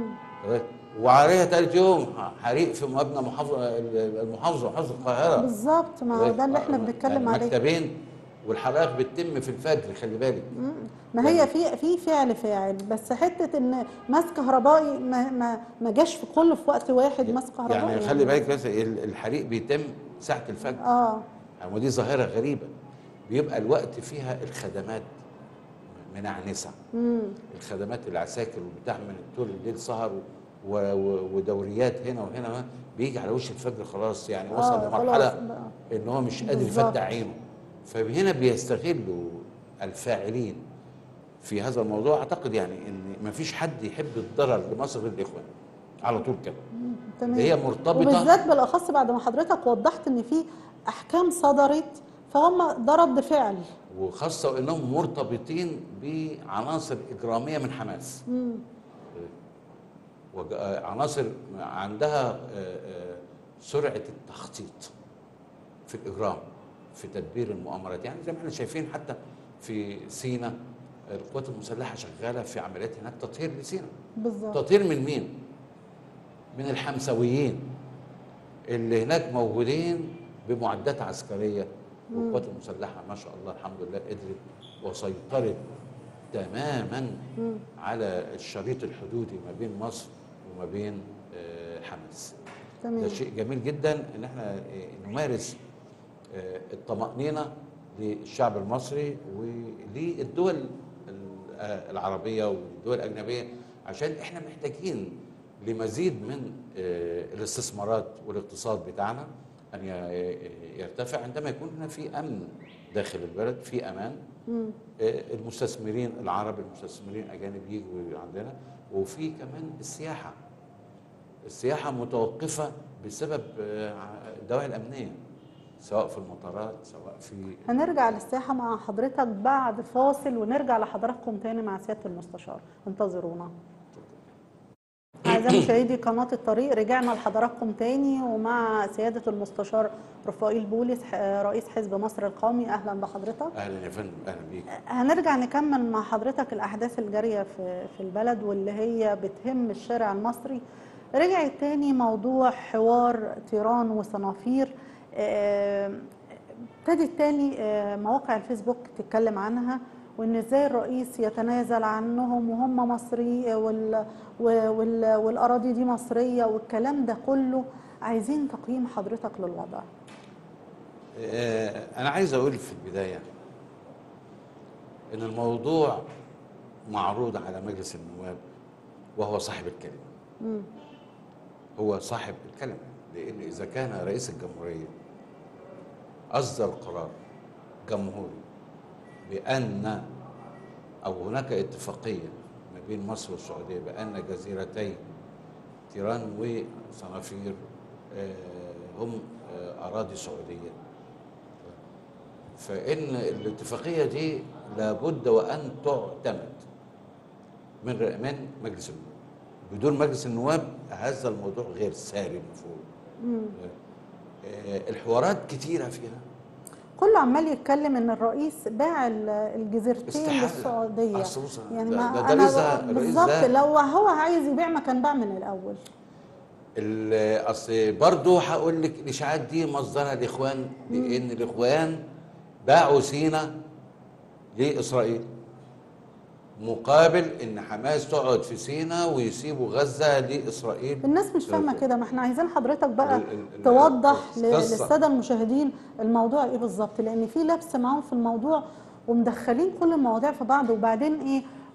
وعليها ثالث يوم حريق في مبنى محافظه المحافظه محافظه القاهره بالظبط ما هو ده اللي احنا بنتكلم يعني عليه مكتبين والحرائق بتتم في الفجر خلي بالك مم. ما هي في في فعل فاعل بس حته ان ماس كهربائي ما ما ما جاش في كله في وقت واحد ماس كهربائي يعني خلي بالك بس ال- الحريق بيتم ساعه الفجر اه يعني ودي ظاهره غريبه بيبقى الوقت فيها الخدمات منعنسه امم الخدمات العساكر وبتاع من طول الليل سهر و- و- ودوريات هنا وهنا وهنا، بيجي على وش الفجر خلاص يعني وصل آه، خلاص لمرحله بقى. ان هو مش قادر بالظبط. يفتح عينه فهنا بيستغلوا الفاعلين في هذا الموضوع اعتقد يعني ان ما فيش حد يحب الضرر لمصر غير الاخوان على طول كده تمام اللي هي مرتبطه وبالذات بالاخص بعد ما حضرتك وضحت ان في احكام صدرت فهم ده رد فعل وخاصه انهم مرتبطين بعناصر اجراميه من حماس مم. وج- آه، عناصر عندها آه، آه، سرعه التخطيط في الاجرام في تدبير المؤامرات يعني زي ما احنا شايفين حتى في سينا القوات المسلحه شغاله في عمليات هناك تطهير لسينا بالظبط تطهير من مين؟ من الحمسويين اللي هناك موجودين بمعدات عسكريه والقوات المسلحه ما شاء الله الحمد لله قدرت وسيطرت تماما مم. على الشريط الحدودي ما بين مصر وما بين آه، حماس تمام ده شيء جميل جدا ان احنا آه، نمارس آه، الطمأنينة للشعب المصري وللدول ال- آه، العربية والدول الأجنبية عشان احنا محتاجين لمزيد من آه، الاستثمارات والاقتصاد بتاعنا أن ي- يرتفع عندما يكون هنا في أمن داخل البلد في أمان مم. آه، المستثمرين العرب المستثمرين الأجانب يجوا عندنا وفي كمان السياحة السياحة متوقفة بسبب آه، الدواعي الأمنية سواء في المطارات سواء في هنرجع للساحة مع حضرتك بعد فاصل ونرجع لحضراتكم تاني مع سيادة المستشار انتظرونا أعزائي مشاهدي قناة الطريق رجعنا لحضراتكم تاني ومع سيادة المستشار رفائيل بولس ح- رئيس حزب مصر القومي أهلا بحضرتك أهلا يا فندم أهلا بيك هنرجع نكمل مع حضرتك الأحداث الجارية في في البلد واللي هي بتهم الشارع المصري رجعت تاني موضوع حوار تيران وصنافير آه، ابتدت تاني آه، مواقع الفيسبوك تتكلم عنها وان ازاي الرئيس يتنازل عنهم وهم مصري وال وال والاراضي دي مصريه والكلام ده كله عايزين تقييم حضرتك للوضع آه، أنا عايز أقول في البداية إن الموضوع معروض على مجلس النواب وهو صاحب الكلمة مم. هو صاحب الكلمة لأن إذا كان رئيس الجمهورية أصدر قرار جمهوري بأن أو هناك اتفاقية ما بين مصر والسعودية بأن جزيرتي تيران وصنافير آه، هم آه، أراضي سعودية فإن الاتفاقية دي لابد وأن تعتمد من من مجلس النواب بدون مجلس النواب هذا الموضوع غير ساري المفروض مم. آه، الحوارات كتيرة فيها كله عمال يتكلم ان الرئيس باع ال- الجزيرتين استحالة. للسعوديه أصل بص، يعني ده- ما ده- ده انا رزق- رزق بالظبط ده. لو هو عايز يبيع ما كان باع من الاول ال- اصل برضه هقول لك الاشاعات دي مصدرها الاخوان لان الاخوان باعوا سينا لاسرائيل مقابل ان حماس تقعد في سينا ويسيبوا غزه لاسرائيل الناس مش فاهمه كده ما احنا عايزين حضرتك بقى ال- ال- ال- توضح ل- القصة. للساده المشاهدين الموضوع ايه بالظبط لان في لبس معاهم في الموضوع ومدخلين كل المواضيع في بعض وبعدين ايه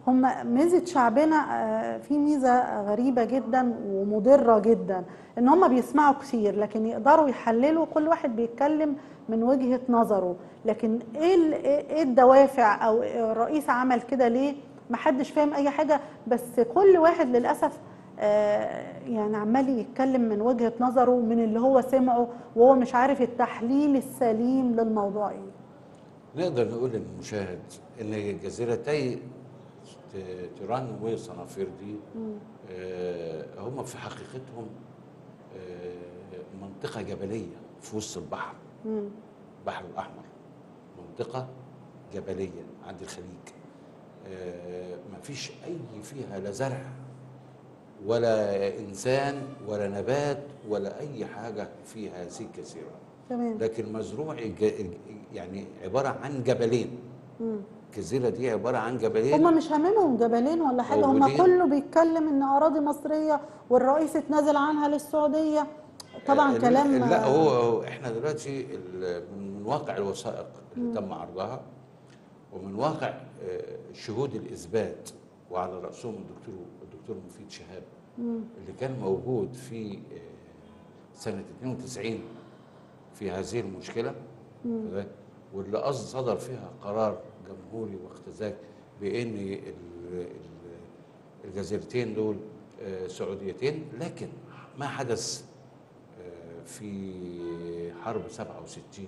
هم ميزه شعبنا آه، في ميزه غريبه جدا ومضره جدا ان هم بيسمعوا كتير لكن يقدروا يحللوا كل واحد بيتكلم من وجهه نظره لكن ايه ال- ايه الدوافع او الرئيس عمل كده ليه محدش فاهم اي حاجه بس كل واحد للاسف آه، يعني عمال يتكلم من وجهه نظره من اللي هو سمعه وهو مش عارف التحليل السليم للموضوع ايه نقدر نقول للمشاهد ان جزيرتي ت- تيران وصنافير دي آه، هم في حقيقتهم آه، منطقة جبلية في وسط البحر مم. البحر الأحمر منطقة جبلية عند الخليج آه، ما فيش أي فيها لا زرع ولا إنسان ولا نبات ولا أي حاجة في هذه الجزيرة تمام لكن مزروع الج- يعني عبارة عن جبلين مم. الجزيرة دي عبارة عن جبلين هم مش هاممهم جبلين ولا حاجه هم موجودين. كله بيتكلم ان اراضي مصريه والرئيس اتنازل عنها للسعوديه طبعا آه، كلام لا هو هو احنا دلوقتي ال- من من واقع الوثائق اللي تم عرضها ومن واقع آه، شهود الاثبات وعلى راسهم الدكتور الدكتور مفيد شهاب اللي كان موجود في آه، سنه 92 في هذه المشكله كذلك، واللي أص- صدر فيها قرار جمهوري واختزاك بان ال- ال- الجزيرتين دول آه، سعوديتين لكن ما حدث آه، في حرب 67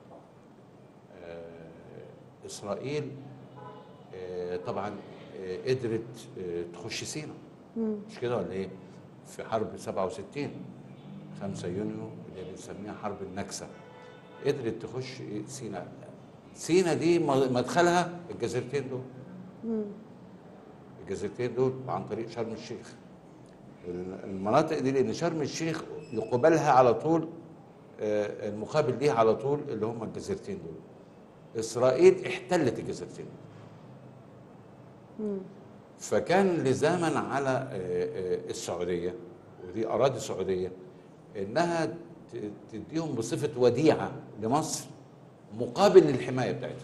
آه، اسرائيل آه، طبعا آه، قدرت آه، تخش سينا مش كده ولا ايه؟ في حرب 67 5 يونيو اللي بنسميها حرب النكسه قدرت تخش إيه؟ سينا سينا دي م- مدخلها الجزيرتين دول الجزيرتين دول عن طريق شرم الشيخ المناطق دي لان شرم الشيخ يقابلها على طول آه، المقابل ليها على طول اللي هم الجزيرتين دول اسرائيل احتلت الجزيرتين دول فكان لزاما على آه، آه، السعوديه ودي اراضي سعوديه انها ت- تديهم بصفه وديعه لمصر مقابل للحمايه بتاعتها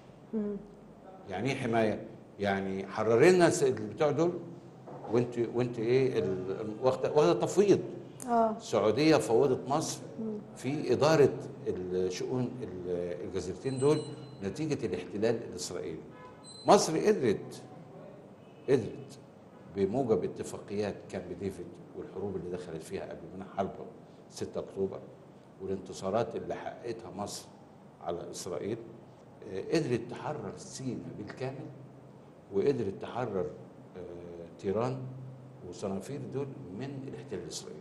يعني ايه حمايه؟ يعني حرر لنا الس- البتوع دول وانت وانت ايه ال- واخده واخده تفويض اه السعوديه فوضت مصر في اداره الشؤون ال- الجزيرتين دول نتيجه الاحتلال الاسرائيلي. مصر قدرت قدرت بموجب اتفاقيات كامب ديفيد والحروب اللي دخلت فيها قبل منها حرب 6 اكتوبر والانتصارات اللي حققتها مصر على اسرائيل آه، قدرت تحرر سيناء بالكامل وقدرت تحرر آه، تيران وصنافير دول من الاحتلال الاسرائيلي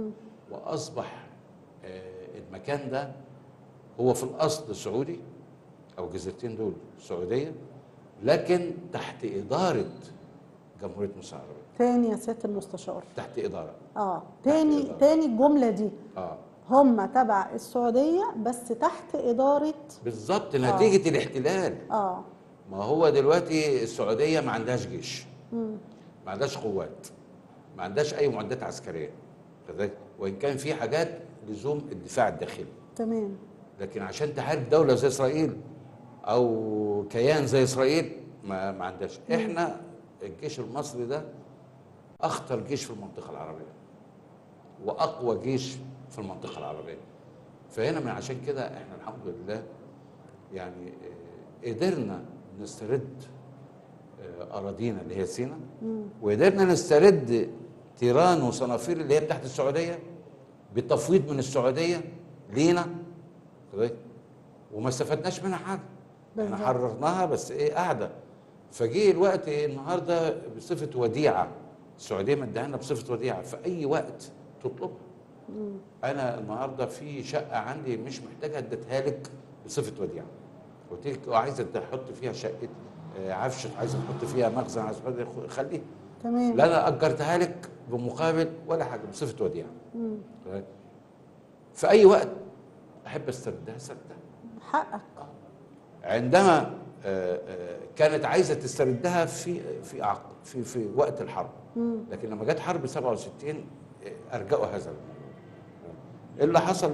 واصبح آه، المكان ده هو في الاصل سعودي او الجزيرتين دول سعوديه لكن تحت اداره جمهوريه مصر العربيه تاني يا سياده المستشار تحت اداره اه تاني إدارة. تاني الجمله دي اه هم تبع السعوديه بس تحت اداره بالظبط نتيجه الاحتلال اه ما هو دلوقتي السعوديه ما عندهاش جيش ما عندهاش قوات ما عندهاش اي معدات عسكريه كذلك وان كان في حاجات لزوم الدفاع الداخلي تمام لكن عشان تحارب دوله زي اسرائيل او كيان زي اسرائيل ما ما عندهاش احنا الجيش المصري ده اخطر جيش في المنطقه العربيه واقوى جيش في المنطقه العربيه فهنا من عشان كده احنا الحمد لله يعني آه، قدرنا نسترد آه، اراضينا اللي هي سينا وقدرنا نسترد تيران وصنافير اللي هي بتاعت السعوديه بتفويض من السعوديه لينا كذلك وما استفدناش منها حاجه احنا بالظبط. حررناها بس ايه قاعده فجه الوقت النهارده بصفه وديعه السعوديه مديها بصفه وديعه في اي وقت تطلبها انا النهارده في شقه عندي مش محتاجه اديتها لك بصفه وديعه قلت لك عايزه تحط فيها شقه آه، عفش عايزه تحط فيها مخزن عايزه تحط خليها تمام لا انا اجرتها لك بمقابل ولا حاجه بصفه وديعه تمام؟ في اي وقت احب استردها استردها حقك عندما آه، آه، كانت عايزه تستردها في في عق- في في وقت الحرب لكن لما جت حرب 67 آه، ارجعوا هذا الموضوع اللي حصل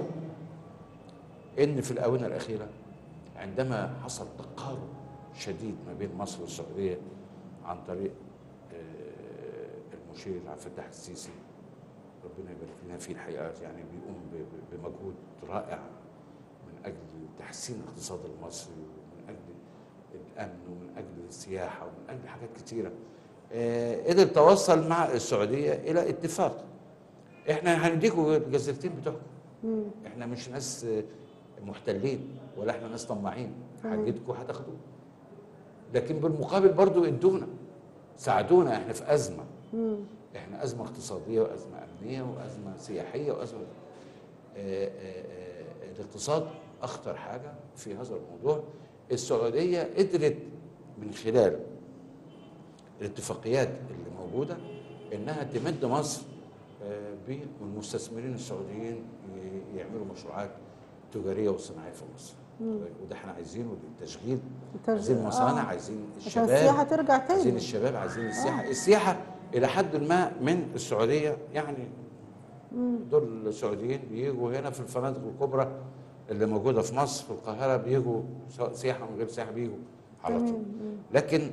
ان في الاونه الاخيره عندما حصل تقارب شديد ما بين مصر والسعوديه عن طريق آه، المشير عبد الفتاح السيسي ربنا يبارك لنا فيه الحقيقه يعني بيقوم ب- ب- بمجهود رائع من اجل تحسين الاقتصاد المصري ومن اجل الامن ومن اجل السياحه ومن اجل حاجات كتيره آه، قدر توصل مع السعوديه الى اتفاق احنا هنديكوا الجزيرتين بتوعكم مم. احنا مش ناس آه، محتلين ولا احنا ناس طماعين تمام. حاجتكم هتاخدوه لكن بالمقابل برضو ادونا ساعدونا احنا في ازمه مم. احنا ازمه اقتصاديه وازمه امنيه وازمه سياحيه وازمه آه، آه، آه، الاقتصاد اخطر حاجه في هذا الموضوع السعوديه قدرت من خلال الاتفاقيات اللي موجوده انها تمد مصر آه، ب- والمستثمرين السعوديين ي- يعملوا مشروعات تجاريه وصناعيه في مصر وده احنا عايزينه للتشغيل التشغيل، عايزين مصانع آه. عايزين عشان الشباب السياحة ترجع تاني. عايزين الشباب عايزين السياحه السياحه الى حد ما من السعوديه يعني دول السعوديين بيجوا هنا في الفنادق الكبرى اللي موجوده في مصر في القاهره بيجوا سواء سياحه من غير سياحه بيجوا على طول لكن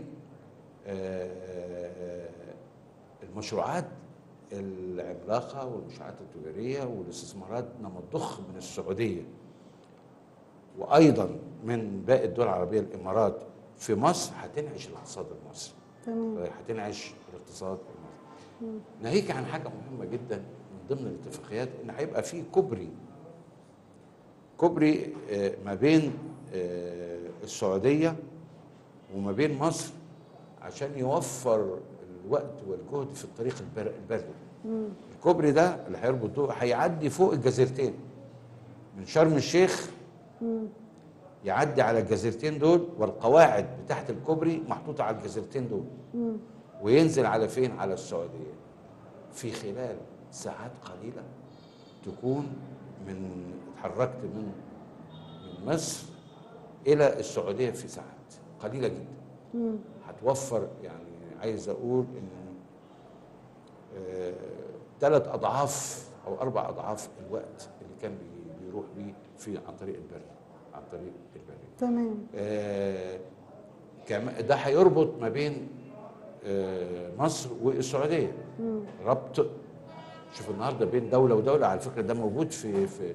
آه، المشروعات العملاقه والمشروعات التجاريه والاستثمارات لما تضخ من السعوديه وايضا من باقي الدول العربيه الامارات في مصر هتنعش الاقتصاد المصري تمام هتنعش الاقتصاد المصري ناهيك عن حاجه مهمه جدا من ضمن الاتفاقيات ان هيبقى في كوبري كوبري آه، ما بين آه، السعوديه وما بين مصر عشان يوفر الوقت والجهد في الطريق البر- البري الكوبري ده اللي هيربط دول هيعدي فوق الجزيرتين من شرم الشيخ يعدي على الجزيرتين دول والقواعد بتاعت الكوبري محطوطه على الجزيرتين دول وينزل على فين على السعوديه في خلال ساعات قليله تكون من اتحركت من من مصر الى السعوديه في ساعات قليله جدا هتوفر يعني عايز اقول ان ثلاث اضعاف او اربع اضعاف الوقت اللي كان بي- بيروح بيه في عن طريق البر عن طريق البري تمام آه، كما- ده هيربط ما بين آه، مصر والسعوديه ربط شوف النهارده بين دوله ودوله على فكره ده موجود في في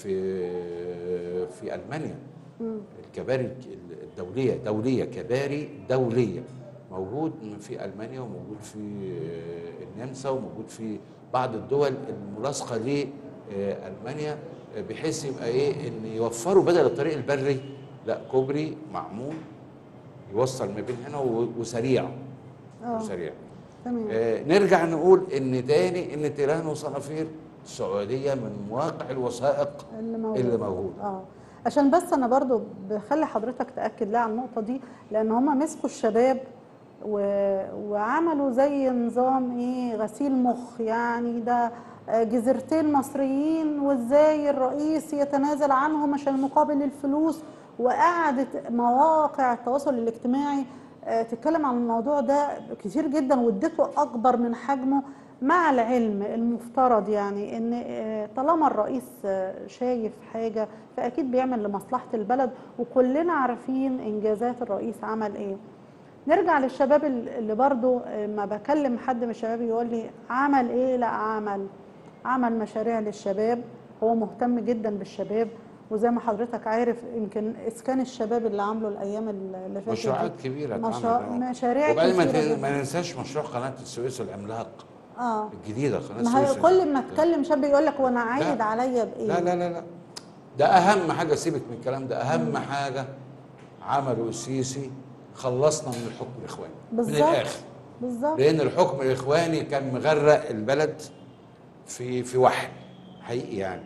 في في المانيا الكباري الدوليه دوليه كباري دوليه موجود في المانيا وموجود في آه، النمسا وموجود في بعض الدول الملاصقه لالمانيا آه، بحيث يبقى ايه ان يوفروا بدل الطريق البري لا كوبري معمول يوصل ما بين هنا و- وسريع اه وسريع تمام آه، نرجع نقول ان تاني ان تيران وصنافير السعوديه من واقع الوثائق اللي موجود اللي موجود اه عشان بس انا برضو بخلي حضرتك تاكد لها على النقطه دي لان هم مسكوا الشباب و... وعملوا زي نظام ايه غسيل مخ يعني ده آه، جزيرتين مصريين وازاي الرئيس يتنازل عنهم عشان مقابل الفلوس وقعدت مواقع التواصل الاجتماعي آه، تتكلم عن الموضوع ده كتير جدا وادته اكبر من حجمه مع العلم المفترض يعني ان آه، طالما الرئيس آه، شايف حاجه فاكيد بيعمل لمصلحه البلد وكلنا عارفين انجازات الرئيس عمل ايه نرجع للشباب ال- اللي برضو آه، ما بكلم حد من الشباب يقول لي عمل ايه لا عمل عمل مشاريع للشباب هو مهتم جدا بالشباب وزي ما حضرتك عارف يمكن اسكان الشباب اللي عامله الايام اللي فاتت مشروعات دي. كبيره مشروع اتعملت. مشاريع وبعدين ما كتيرة تن- جداً. ما ننساش مشروع قناه السويس العملاق اه الجديده قناه ما هي السويس كل ما اتكلم شاب يقول لك وانا عايد لا. عليا بايه لا لا لا لا ده اهم حاجه سيبك من الكلام ده اهم حاجه عمله السيسي خلصنا من الحكم الاخواني من بالظبط الاخر بالظبط لان الحكم الاخواني كان مغرق البلد في في وحل حقيقي يعني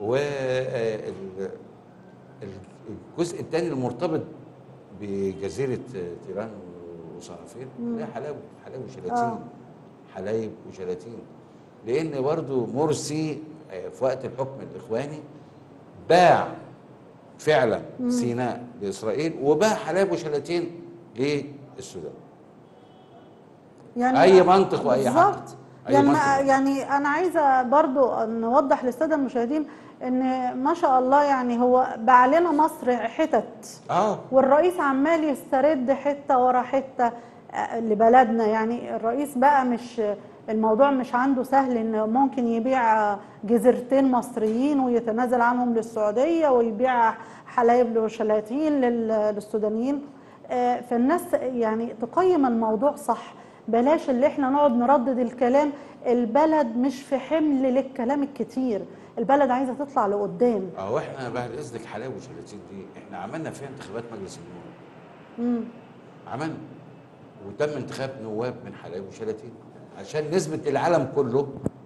والجزء الثاني المرتبط بجزيره تيران وصنافير ده حلاوه حلاوه وشلاتين آه. حلايب وشلاتين لان برضو مرسي آه، في وقت الحكم الاخواني باع فعلا سيناء لاسرائيل وباع حلايب وشلاتين للسودان يعني أي منطق وأي عقل. بالظبط أي يعني منطق ما وأي يعني انا عايزه برضو نوضح للساده المشاهدين ان ما شاء الله يعني هو باع لنا مصر حتت اه والرئيس عمال يسترد حته ورا حته آه، لبلدنا يعني الرئيس بقى مش الموضوع مش عنده سهل ان ممكن يبيع جزيرتين مصريين ويتنازل عنهم للسعوديه ويبيع حلايب وشلاتين لل- للسودانيين آه، فالناس يعني تقيم الموضوع صح بلاش اللي احنا نقعد نردد الكلام البلد مش في حمل للكلام الكتير البلد عايزه تطلع لقدام اهو احنا بعد اذنك حلاوه وشلاتين دي احنا عملنا فيها انتخابات مجلس النواب مم. عملنا وتم انتخاب نواب من حلايب وشلاتين عشان نثبت للعالم كله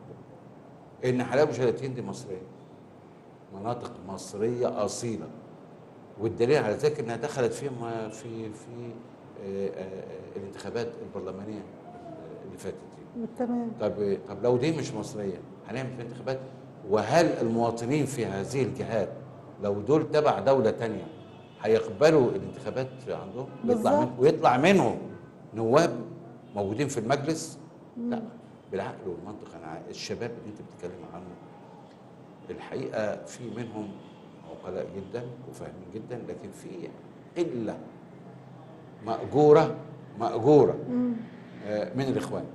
ان حلايب وشلاتين دي مصريه مناطق مصريه اصيله والدليل على ذلك انها دخلت في ما- في في آه، آه، الانتخابات البرلمانيه اللي فاتت دي تمام طب طب لو دي مش مصريه هنعمل فيها انتخابات وهل المواطنين في هذه الجهات لو دول تبع دوله تانية هيقبلوا الانتخابات عندهم ويطلع بالظبط. من ويطلع منهم نواب موجودين في المجلس لا بالعقل والمنطق انا ع- الشباب اللي انت بتتكلم عنه الحقيقه في منهم عقلاء جدا وفاهمين جدا لكن في قله مأجوره مأجوره آه، من الاخوان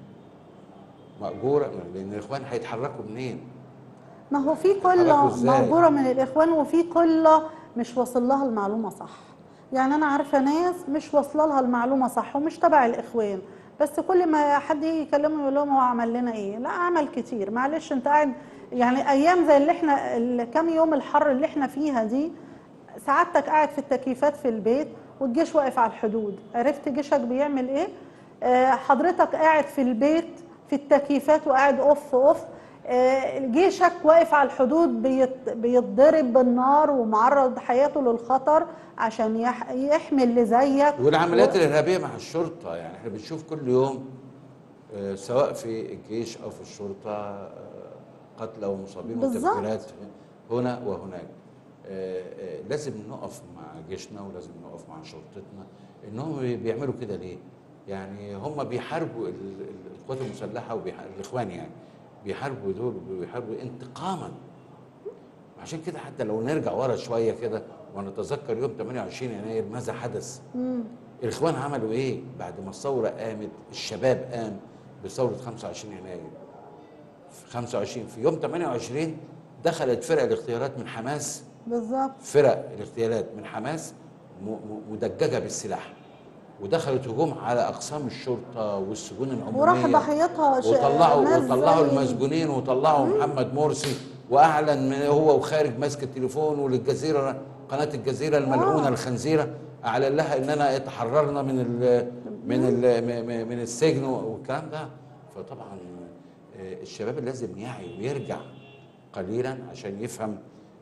مأجورة لأن الإخوان هيتحركوا منين؟ ما هو في اتحركوا قله إزاي؟ موجوره من الاخوان وفي قله مش واصل لها المعلومه صح يعني انا عارفه ناس مش واصله لها المعلومه صح ومش تبع الاخوان بس كل ما حد يجي يكلمه يقول لهم هو عمل لنا ايه لا عمل كتير معلش انت قاعد يعني ايام زي اللي احنا الكام يوم الحر اللي احنا فيها دي سعادتك قاعد في التكييفات في البيت والجيش واقف على الحدود عرفت جيشك بيعمل ايه آه، حضرتك قاعد في البيت في التكييفات وقاعد اوف اوف آه، جيشك واقف على الحدود بيت- بيتضرب بالنار ومعرض حياته للخطر عشان يح- يحمي اللي زيك والعمليات و- الإرهابية مع الشرطة يعني احنا بنشوف كل يوم آه، سواء في الجيش أو في الشرطة آه، قتلى ومصابين بالظبط. وتفجيرات هنا وهناك آه، آه، لازم نقف مع جيشنا ولازم نقف مع شرطتنا انهم بيعملوا كده ليه؟ يعني هم بيحاربوا ال- ال- القوات المسلحه وبيحاربوا الاخوان يعني بيحاربوا دول وبيحاربوا انتقاما عشان كده حتى لو نرجع ورا شويه كده ونتذكر يوم 28 يناير ماذا حدث؟ مم. الاخوان عملوا ايه بعد ما الثوره قامت الشباب قام بثوره 25 يناير في 25 في يوم 28 دخلت فرق الاختيارات من حماس بالظبط فرق الاغتيالات من حماس م- م- مدججه بالسلاح ودخلت هجوم على اقسام الشرطه والسجون العموميه وراح ضحيتها ش- وطلعوا ناس وطلعوا زي- المسجونين وطلعوا محمد مرسي واعلن من هو وخارج ماسك التليفون وللجزيره قناه الجزيره الملعونه آه. الخنزيره اعلن لها اننا تحررنا من ال من ال م- م- من السجن والكلام ده فطبعا آه، الشباب لازم يعي ويرجع قليلا عشان يفهم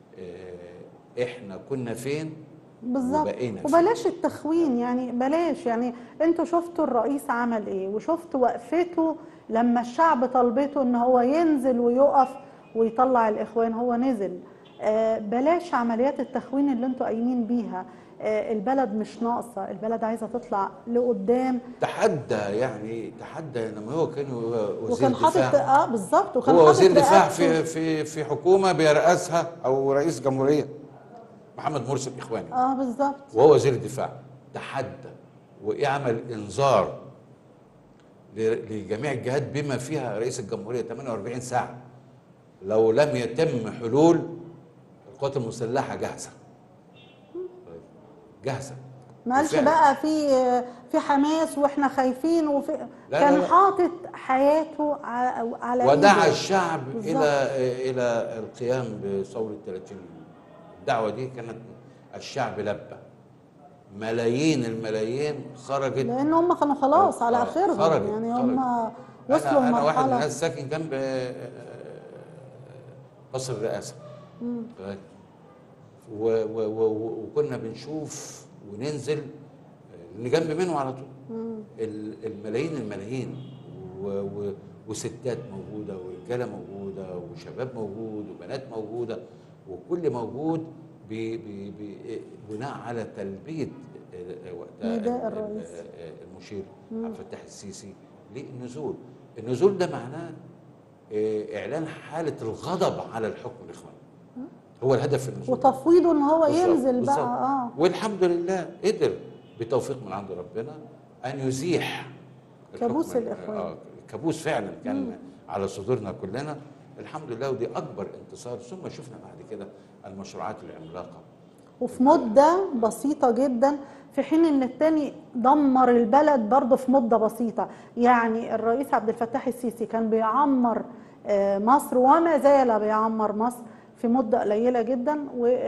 آه، احنا كنا فين بالظبط وبقينا فيه. وبلاش التخوين يعني بلاش يعني انتوا شفتوا الرئيس عمل ايه وشفتوا وقفته لما الشعب طلبته ان هو ينزل ويقف ويطلع الاخوان هو نزل آه بلاش عمليات التخوين اللي انتوا قايمين بيها آه البلد مش ناقصه البلد عايزه تطلع لقدام تحدى يعني تحدى لما هو كان وزير وكان حاطط دفاع اه بالظبط وكان هو حاطط وزير دفاع رقبته- في في في حكومه بيرأسها او رئيس جمهوريه محمد مرسي الاخواني اه بالظبط وهو وزير الدفاع تحدى ويعمل انذار ل- لجميع الجهات بما فيها رئيس الجمهوريه 48 ساعه لو لم يتم حلول القوات المسلحه جاهزه جاهزه ما قالش بالفعل. بقى في في حماس واحنا خايفين وفي لا، كان لا. حاطط حياته ع- على ودعا إيده. الشعب بالظبط. الى الى القيام بثوره 30 يوم الدعوه دي كانت الشعب لبى ملايين الملايين خرجت لان هم كانوا خلاص على آه، اخرهم خرجت، يعني خرجت. هم وصلوا انا انا واحد من لمرحله الناس ساكن جنب آه، قصر الرئاسه طيب. و- و- و- وكنا بنشوف وننزل آه، اللي جنب منه على طول ال- الملايين الملايين و- و- وستات موجوده ورجاله موجوده وشباب موجود وبنات موجوده وكل موجود ب- ب- ب- بناء على تلبيه آه، وقتها نداء ال- ال- الرئيس. آه، المشير عبد الفتاح السيسي للنزول النزول ده معناه آه، اعلان حاله الغضب على الحكم الاخواني هو الهدف النزول وتفويضه ان هو بالظبط، ينزل بالظبط. بقى اه والحمد لله قدر بتوفيق من عند ربنا ان يزيح كابوس الحكم- الإخوان. آه كابوس فعلا كان على صدورنا كلنا الحمد لله ودي اكبر انتصار ثم شفنا بعد كده المشروعات العملاقه وفي مدة بسيطة جدا في حين ان التاني دمر البلد برضه في مدة بسيطة يعني الرئيس عبد الفتاح السيسي كان بيعمر آه، مصر وما زال بيعمر مصر في مدة قليلة جدا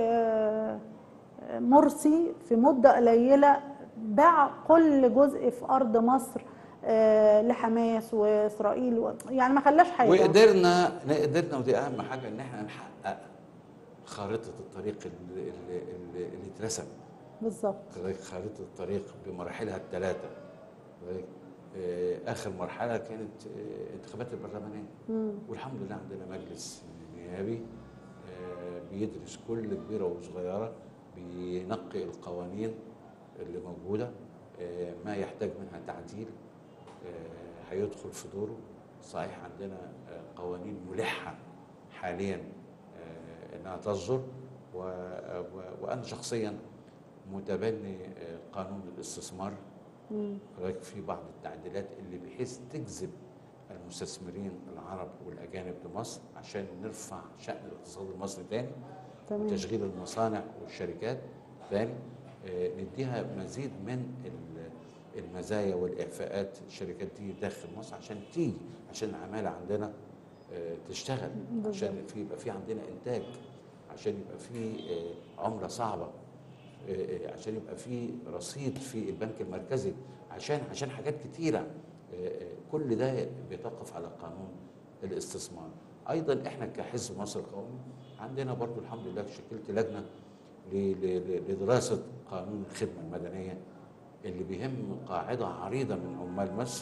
ومرسي في مدة قليلة باع كل جزء في أرض مصر آه، لحماس وإسرائيل و- يعني ما خلاش حاجة وقدرنا قدرنا ودي اهم حاجه ان احنا نحقق خارطه الطريق اللي, اللي, اللي, اللي اترسم بالظبط كذلك خارطة الطريق بمراحلها الثلاثة كذلك، آه، آخر مرحلة كانت آه، انتخابات البرلمانية مم. والحمد لله عندنا مجلس نيابي آه، بيدرس كل كبيرة وصغيرة بينقي القوانين اللي موجودة آه، ما يحتاج منها تعديل آه، هيدخل في دوره صحيح عندنا آه، قوانين ملحة حاليا آه، انها تصدر و- و- وانا شخصيا متبني آه، قانون الاستثمار مم. كذلك في بعض التعديلات اللي بحيث تجذب المستثمرين العرب والاجانب لمصر عشان نرفع شان الاقتصاد المصري تاني تمام وتشغيل المصانع والشركات تاني آه، نديها مزيد من ال- المزايا والاعفاءات الشركات دي داخل مصر عشان تيجي عشان العماله عندنا آه، تشتغل عشان في يبقى في عندنا انتاج عشان يبقى في آه، عمله صعبه آه، آه، عشان يبقى في رصيد في البنك المركزي عشان عشان حاجات كتيره آه، آه، كل ده بيتوقف على قانون الاستثمار ايضا احنا كحزب مصر القومي عندنا برضو الحمد لله شكلت لجنه ل- ل- لدراسه قانون الخدمه المدنيه اللي بيهم قاعده عريضه من عمال مصر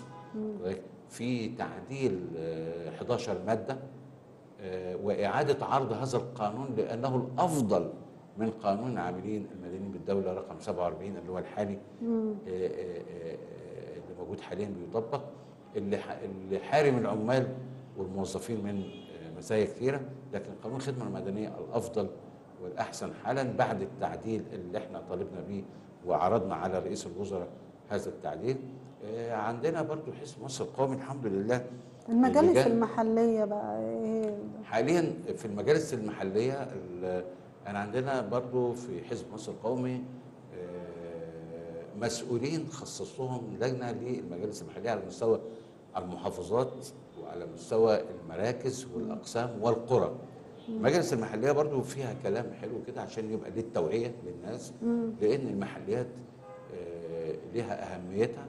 في تعديل آه، 11 ماده آه، وإعادة عرض هذا القانون لأنه الأفضل من قانون العاملين المدنيين بالدولة رقم 47 اللي هو الحالي آه، آه، آه، اللي موجود حاليا بيطبق اللي ح- اللي حارم العمال والموظفين من آه، مزايا كثيرة لكن قانون الخدمة المدنية الأفضل والأحسن حالا بعد التعديل اللي احنا طالبنا به وعرضنا على رئيس الوزراء هذا التعديل آه، عندنا برضو حزب مصر القومي الحمد لله المجالس اللجان- المحلية بقى ايه حاليا في المجالس المحليه ال- انا عندنا برضو في حزب مصر القومي آه، مسؤولين خصصوهم لجنه للمجالس المحليه على مستوى المحافظات وعلى مستوى المراكز والاقسام والقرى المجالس المحليه برضو فيها كلام حلو كده عشان يبقى للتوعيه للناس لان المحليات آه، لها اهميتها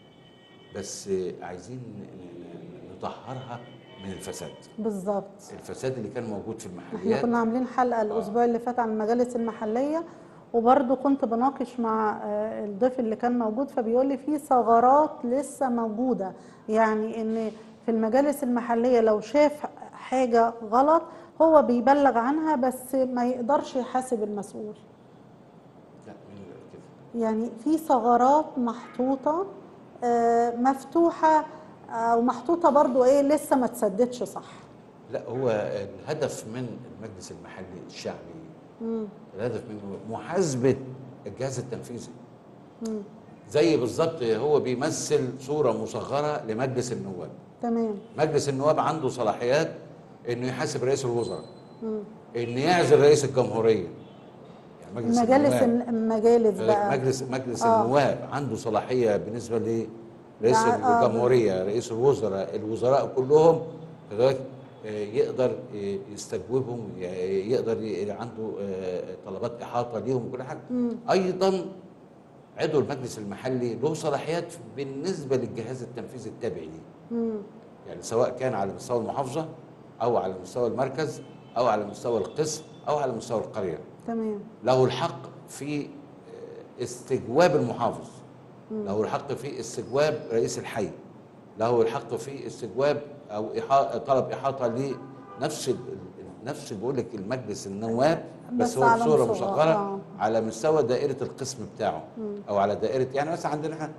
بس عايزين ن- ن- نطهرها من الفساد بالظبط الفساد اللي كان موجود في احنا المحليات كنا عاملين حلقة الأسبوع اللي فات عن المجالس المحلية وبرضه كنت بناقش مع آه، الضيف اللي كان موجود فبيقول لي في ثغرات لسه موجودة يعني إن في المجالس المحلية لو شاف حاجة غلط هو بيبلغ عنها بس ما يقدرش يحاسب المسؤول لا مين اللي قال كده يعني في ثغرات محطوطة آه، مفتوحة أو محطوطة برضو إيه لسه ما تسددش صح لا هو الهدف من المجلس المحلي الشعبي مم. الهدف منه محاسبه الجهاز التنفيذي مم. زي بالظبط هو بيمثل صوره مصغره لمجلس النواب تمام مجلس النواب عنده صلاحيات انه يحاسب رئيس الوزراء مم. ان يعزل رئيس الجمهوريه يعني مجلس المجالس النواب المجالس بقى مجلس مجلس آه. النواب عنده صلاحيه بالنسبه لرئيس ده- آه. الجمهوريه رئيس الوزراء الوزراء كلهم كذلك آه، يقدر آه، يستجوبهم ي- يقدر ي- عنده آه، طلبات احاطه ليهم وكل حاجه ايضا عضو المجلس المحلي له صلاحيات بالنسبه للجهاز التنفيذي التابع ليه مم. يعني سواء كان على مستوى المحافظه او على مستوى المركز او على مستوى القسم او على مستوى القريه تمام له الحق في آه، استجواب المحافظ له الحق في استجواب رئيس الحي له الحق في استجواب او إحا... طلب احاطه لنفس ال... ال- نفس اللي بقول لك المجلس النواب بس, بس هو على بصوره مستوى- مصغره آه. على مستوى دائره القسم بتاعه او على دائره يعني مثلا عندنا احنا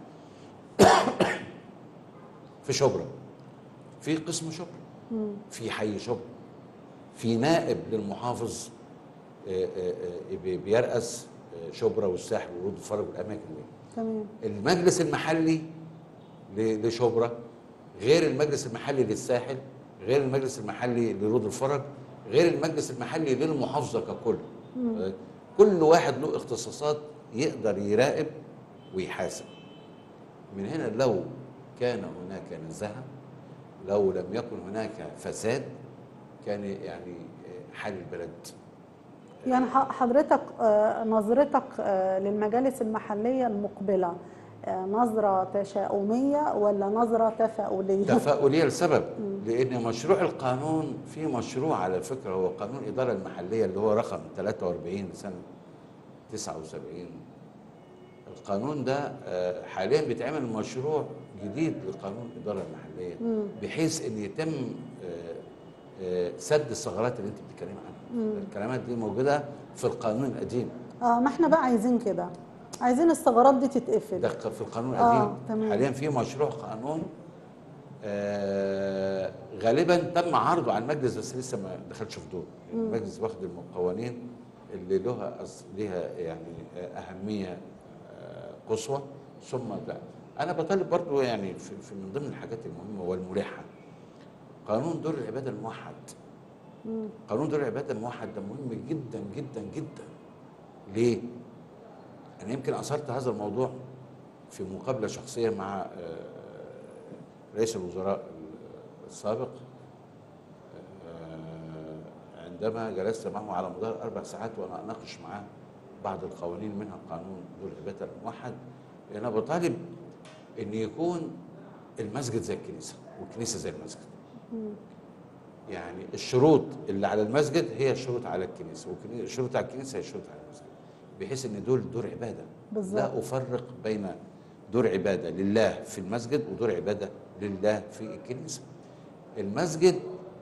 في شبرا في قسم شبرا في حي شبرا في نائب للمحافظ آه، آه، آه، بي- بيرأس آه، شبرا والساحل والورود الفرج والاماكن دي تمام المجلس المحلي ل- لشبرا غير المجلس المحلي للساحل غير المجلس المحلي لرود الفرج غير المجلس المحلي للمحافظه ككل كل واحد له اختصاصات يقدر يراقب ويحاسب من هنا لو كان هناك نزاهه لو لم يكن هناك فساد كان يعني حال البلد يعني ح- حضرتك آه، نظرتك آه، للمجالس المحلية المقبلة آه، نظرة تشاؤمية ولا نظرة تفاؤلية؟ تفاؤلية لسبب لأن مشروع القانون في مشروع على فكرة هو قانون الإدارة المحلية اللي هو رقم 43 سنة 79 القانون ده آه، حاليا بيتعمل مشروع جديد لقانون الإدارة المحلية بحيث أن يتم آه، آه، سد الثغرات اللي أنت بتتكلمي عنها الكلمات دي موجودة في القانون القديم اه ما احنا بقى عايزين كده عايزين الثغرات دي تتقفل ده في القانون آه، القديم تمام. حاليا في مشروع قانون آه غالبا تم عرضه على المجلس بس لسه ما دخلش في دور المجلس واخد القوانين اللي لها أص- لها يعني آه، اهميه آه، قصوى ثم ده انا بطالب برضو يعني في, في من ضمن الحاجات المهمه والملحه قانون دور العباده الموحد قانون دور العباده الموحد ده مهم جدا جدا جدا ليه؟ انا يمكن اثرت هذا الموضوع في مقابله شخصيه مع آه، رئيس الوزراء السابق آه، عندما جلست معه على مدار اربع ساعات وانا اناقش معاه بعض القوانين منها قانون دور العباده الموحد انا بطالب ان يكون المسجد زي الكنيسه والكنيسه زي المسجد يعني الشروط اللي على المسجد هي الشروط على الكنيسه والشروط على الكنيسه هي الشروط على المسجد بحيث ان دول دور عباده بالظبط. لا افرق بين دور عباده لله في المسجد ودور عباده لله في الكنيسه المسجد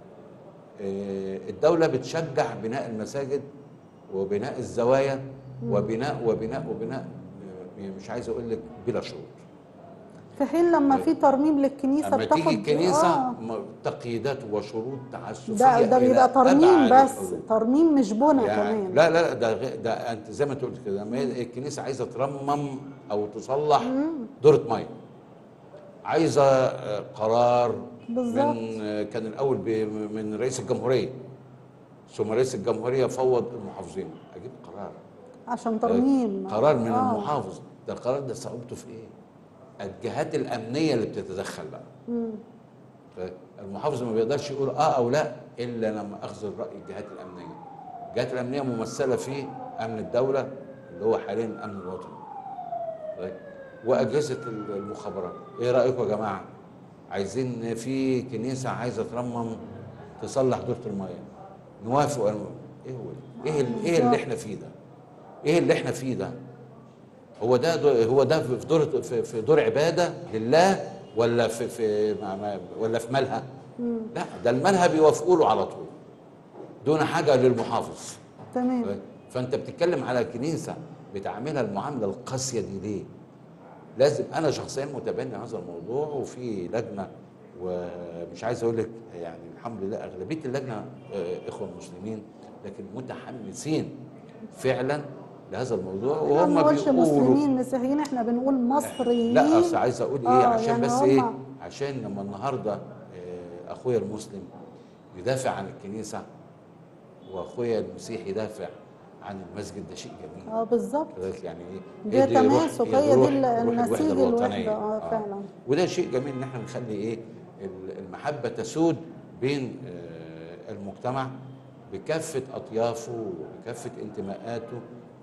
آه، الدوله بتشجع بناء المساجد وبناء الزوايا وبناء وبناء وبناء آه، مش عايز اقول لك بلا شروط في حين لما في ترميم للكنيسة اما بتاخد تيجي الكنيسه آه. م- تقييدات وشروط تعسفيه ده ده إلى بيبقى ترميم أبعد بس الحدود. ترميم مش بنى يعني كمان لا لا ده غ- ده انت زي ما انت قلت كده لما هي الكنيسه عايزه ترمم او تصلح دوره ميه عايزه آه، قرار بالظبط. من آه، كان الاول ب- من رئيس الجمهوريه ثم رئيس الجمهوريه فوض المحافظين اجيب قرار عشان ترميم قرار من آه. المحافظ ده القرار ده صعوبته في ايه؟ الجهات الامنيه اللي بتتدخل بقى المحافظ ما بيقدرش يقول اه او لا الا لما اخذ الراي الجهات الامنيه الجهات الامنيه ممثله في امن الدوله اللي هو حاليا الامن الوطني طيب. واجهزه المخابرات ايه رايكم يا جماعه عايزين في كنيسه عايزه ترمم تصلح دوره الميه نوافق ولا نوافق؟ ايه هو ده؟ ايه ال- ايه اللي احنا فيه ده ايه اللي احنا فيه ده هو ده دو- هو ده في دور في في دور عباده لله ولا في في مع- مع- ولا في مالها؟ لا ده المالها بيوافقوا له على طول دون حاجه للمحافظ تمام فانت بتتكلم على كنيسه بتعاملها المعامله القاسيه دي ليه؟ لازم انا شخصيا متبني هذا الموضوع وفي لجنه ومش عايز اقول لك يعني الحمد لله اغلبيه اللجنه آه، اخوه مسلمين لكن متحمسين فعلا لهذا الموضوع احنا ما وهم بنقولش بيقولوا مسلمين مسيحيين احنا بنقول مصريين لا اصل عايز اقول ايه آه، عشان يعني بس هم- ايه عشان لما النهارده آه، اخويا المسلم يدافع عن الكنيسه واخويا المسيحي يدافع عن المسجد ده شيء جميل اه بالظبط كذلك يعني ايه ده هي دي روح- تماسك، هي هي دي روح- ال- روح النسيج الوحدة الوحدة، الوطنية. آه، فعلا. وده شيء جميل ان احنا نخلي ايه ال- المحبه تسود بين آه، المجتمع بكافه اطيافه وبكافه انتماءاته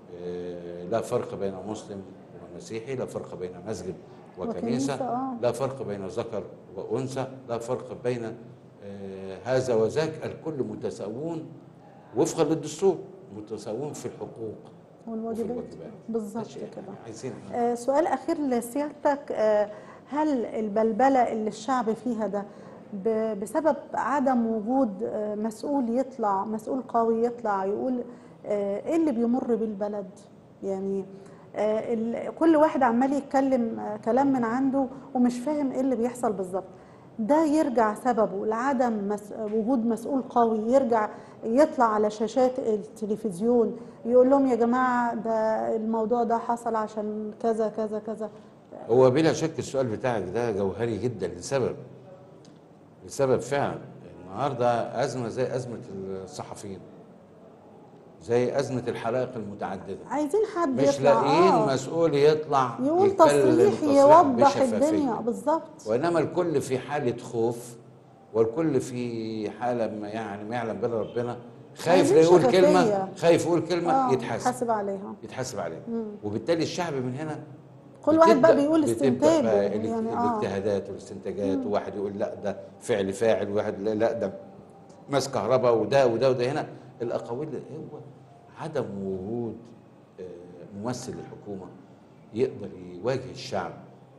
آه، لا فرق بين مسلم ومسيحي لا فرق بين مسجد وكنيسة، وكنيسه آه. لا فرق بين ذكر وانثى لا فرق بين آه، هذا وذاك الكل متساوون وفقا للدستور متساوون في الحقوق والواجبات وفي الواجبات. بالظبط ده شيء كده يعني عايزين آه، سؤال أخير لسيادتك آه، هل البلبلة اللي الشعب فيها ده ب- بسبب عدم وجود آه، مسؤول يطلع مسؤول قوي يطلع يقول آه، ايه اللي بيمر بالبلد يعني آه، ال- كل واحد عمال يتكلم آه، كلام من عنده ومش فاهم ايه اللي بيحصل بالظبط ده يرجع سببه لعدم مس... وجود مسؤول قوي يرجع يطلع على شاشات التلفزيون يقول لهم يا جماعة ده الموضوع ده حصل عشان كذا كذا كذا هو بلا شك السؤال بتاعك ده جوهري جدا لسبب لسبب فعلا النهارده ازمه زي ازمه الصحفيين زي ازمه الحرائق المتعدده عايزين حد مش يطلع لاقيين آه مسؤول يطلع يقول يتكلم تصريح تصريح يوضح بشفافية. الدنيا بالظبط وانما الكل في حاله خوف والكل في حاله ما يعني ما يعلم بها ربنا خايف عايزين لا يقول شفافية. كلمه خايف يقول كلمه آه يتحاسب حاسب عليها يتحاسب عليه وبالتالي الشعب من هنا كل واحد بقى بتبدأ- بيقول بتبدأ استنتاجه بقى ال- يعني اه الاجتهادات والاستنتاجات وواحد يقول لا ده فعل فاعل وواحد لا, لا ده ماس كهرباء وده وده وده هنا الاقاويل هو عدم وجود آه، ممثل للحكومه يقدر يواجه الشعب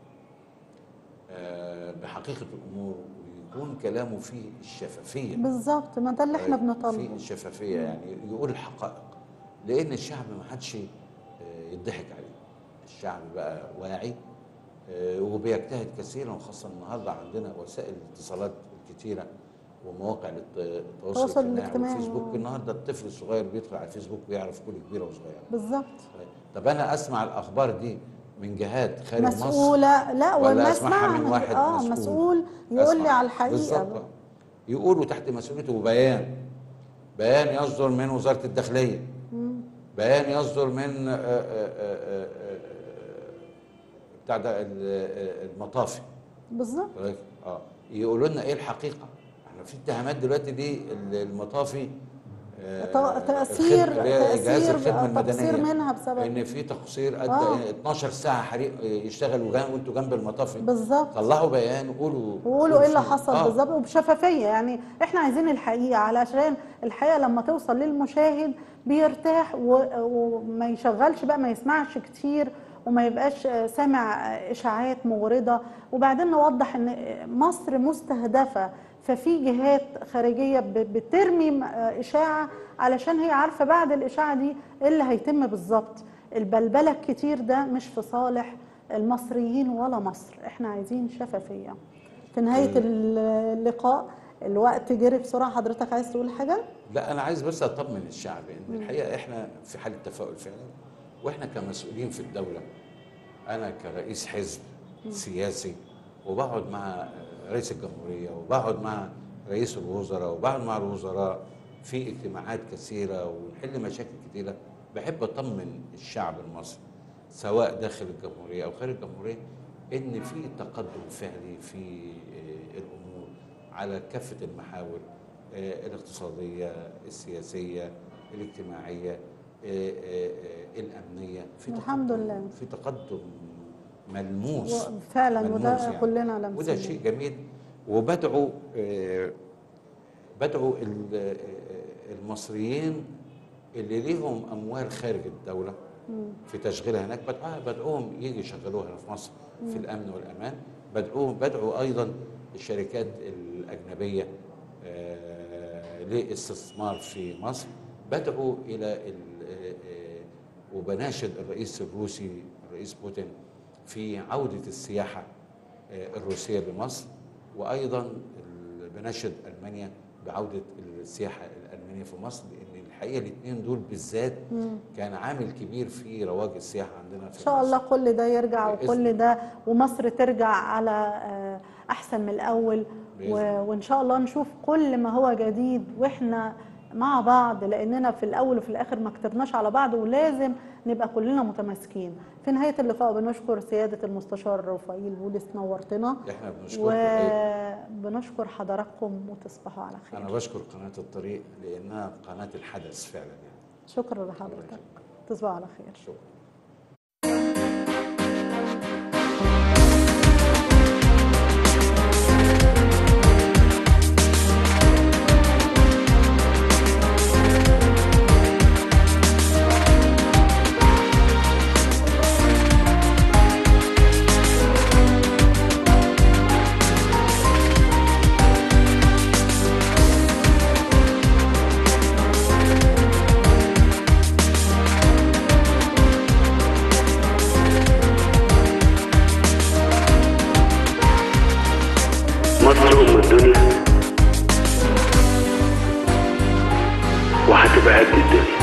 آه، بحقيقه الامور ويكون كلامه فيه الشفافيه بالظبط ما ده اللي احنا في بنطالبه الشفافيه يعني يقول الحقائق لان الشعب ما حدش آه، يضحك عليه الشعب بقى واعي آه، وبيجتهد كثيرا وخاصه النهارده عندنا وسائل الاتصالات الكتيره ومواقع الت- التواصل التواصل الاجتماعي الاجتماعي، والفيسبوك آه. النهارده الطفل الصغير بيدخل على الفيسبوك ويعرف كل كبيره وصغيره بالظبط طيب، طب انا اسمع الاخبار دي من جهات خارج مصر مسؤولة لا ولا وما اسمعها من اسمع واحد اه مسؤول. مسؤول يقول لي أسمع. على الحقيقة بالظبط بقى. يقولوا تحت مسؤوليته بيان بيان يصدر من وزارة الداخلية بيان يصدر من آه، آه، آه، آه، بتاع ده ال- آه، المطافي بالظبط اه يقولوا لنا ايه الحقيقة احنا في اتهامات دلوقتي دي ال- المطافي آه، ط- تأثير الخدمة- اللي هي جهاز تأثير الخدمة تقصير المدنية منها بسبب ان في تقصير ادى آه. 12 ساعة حريق آه، يشتغل وجا- وانتوا جنب المطافي بالظبط طلعوا بيان وقولوا وقولوا ايه اللي فيه. حصل آه. بالظبط وبشفافيه يعني احنا عايزين الحقيقه علشان الحقيقه لما توصل للمشاهد بيرتاح و- وما يشغلش بقى ما يسمعش كتير وما يبقاش آه، سامع آه، اشاعات مغرضه وبعدين نوضح ان مصر مستهدفه ففي جهات خارجيه ب- بترمي آه، اشاعه علشان هي عارفه بعد الاشاعه دي ايه اللي هيتم بالظبط البلبله الكتير ده مش في صالح المصريين ولا مصر احنا عايزين شفافيه في نهايه اللقاء الوقت جري بسرعه حضرتك عايز تقول حاجه لا انا عايز بس اطمن الشعب ان الحقيقه احنا في حاله تفاؤل فعلا واحنا كمسؤولين في الدوله انا كرئيس حزب سياسي وبقعد مع رئيس الجمهوريه وبقعد مع رئيس الوزراء وبقعد مع الوزراء في اجتماعات كثيره ونحل مشاكل كثيره بحب اطمن الشعب المصري سواء داخل الجمهوريه او خارج الجمهوريه ان في تقدم فعلي في آه، الامور على كافه المحاور آه، الاقتصاديه السياسيه الاجتماعيه آه، آه، آه، الامنيه في الحمد تقدم- لله. في تقدم ملموس فعلا ملموس وده كلنا لمسنا وده شيء جميل وبدعو آه، بدعو ال- آه، المصريين اللي ليهم اموال خارج الدوله في تشغيلها هناك بدعوها بدعوهم يجي يشغلوها هنا في مصر في الامن والامان بدعوهم بدعو ايضا الشركات الاجنبيه آه، للاستثمار في مصر بدعو الى ال- آه، آه، وبناشد الرئيس الروسي الرئيس بوتين في عوده السياحه آه، الروسيه لمصر وايضا ال- بناشد المانيا بعوده السياحه الالمانيه في مصر لان الحقيقه الاثنين دول بالذات كان عامل كبير في رواج السياحه عندنا في ان شاء الله كل ده يرجع بإذن وكل ده ومصر ترجع على آه، احسن من الاول بإذن و- وان شاء الله نشوف كل ما هو جديد واحنا مع بعض لاننا في الاول وفي الاخر ما كترناش على بعض ولازم نبقى كلنا متماسكين في نهايه اللقاء بنشكر سياده المستشار رفائيل بولس نورتنا احنا بنشكركم الحقيقة. وبنشكر حضراتكم وتصبحوا على خير انا بشكر قناه الطريق لانها قناه الحدث فعلا يعني شكرا لحضرتك تصبحوا على خير شكرا مصر أم الدنيا وهتبقى قد الدنيا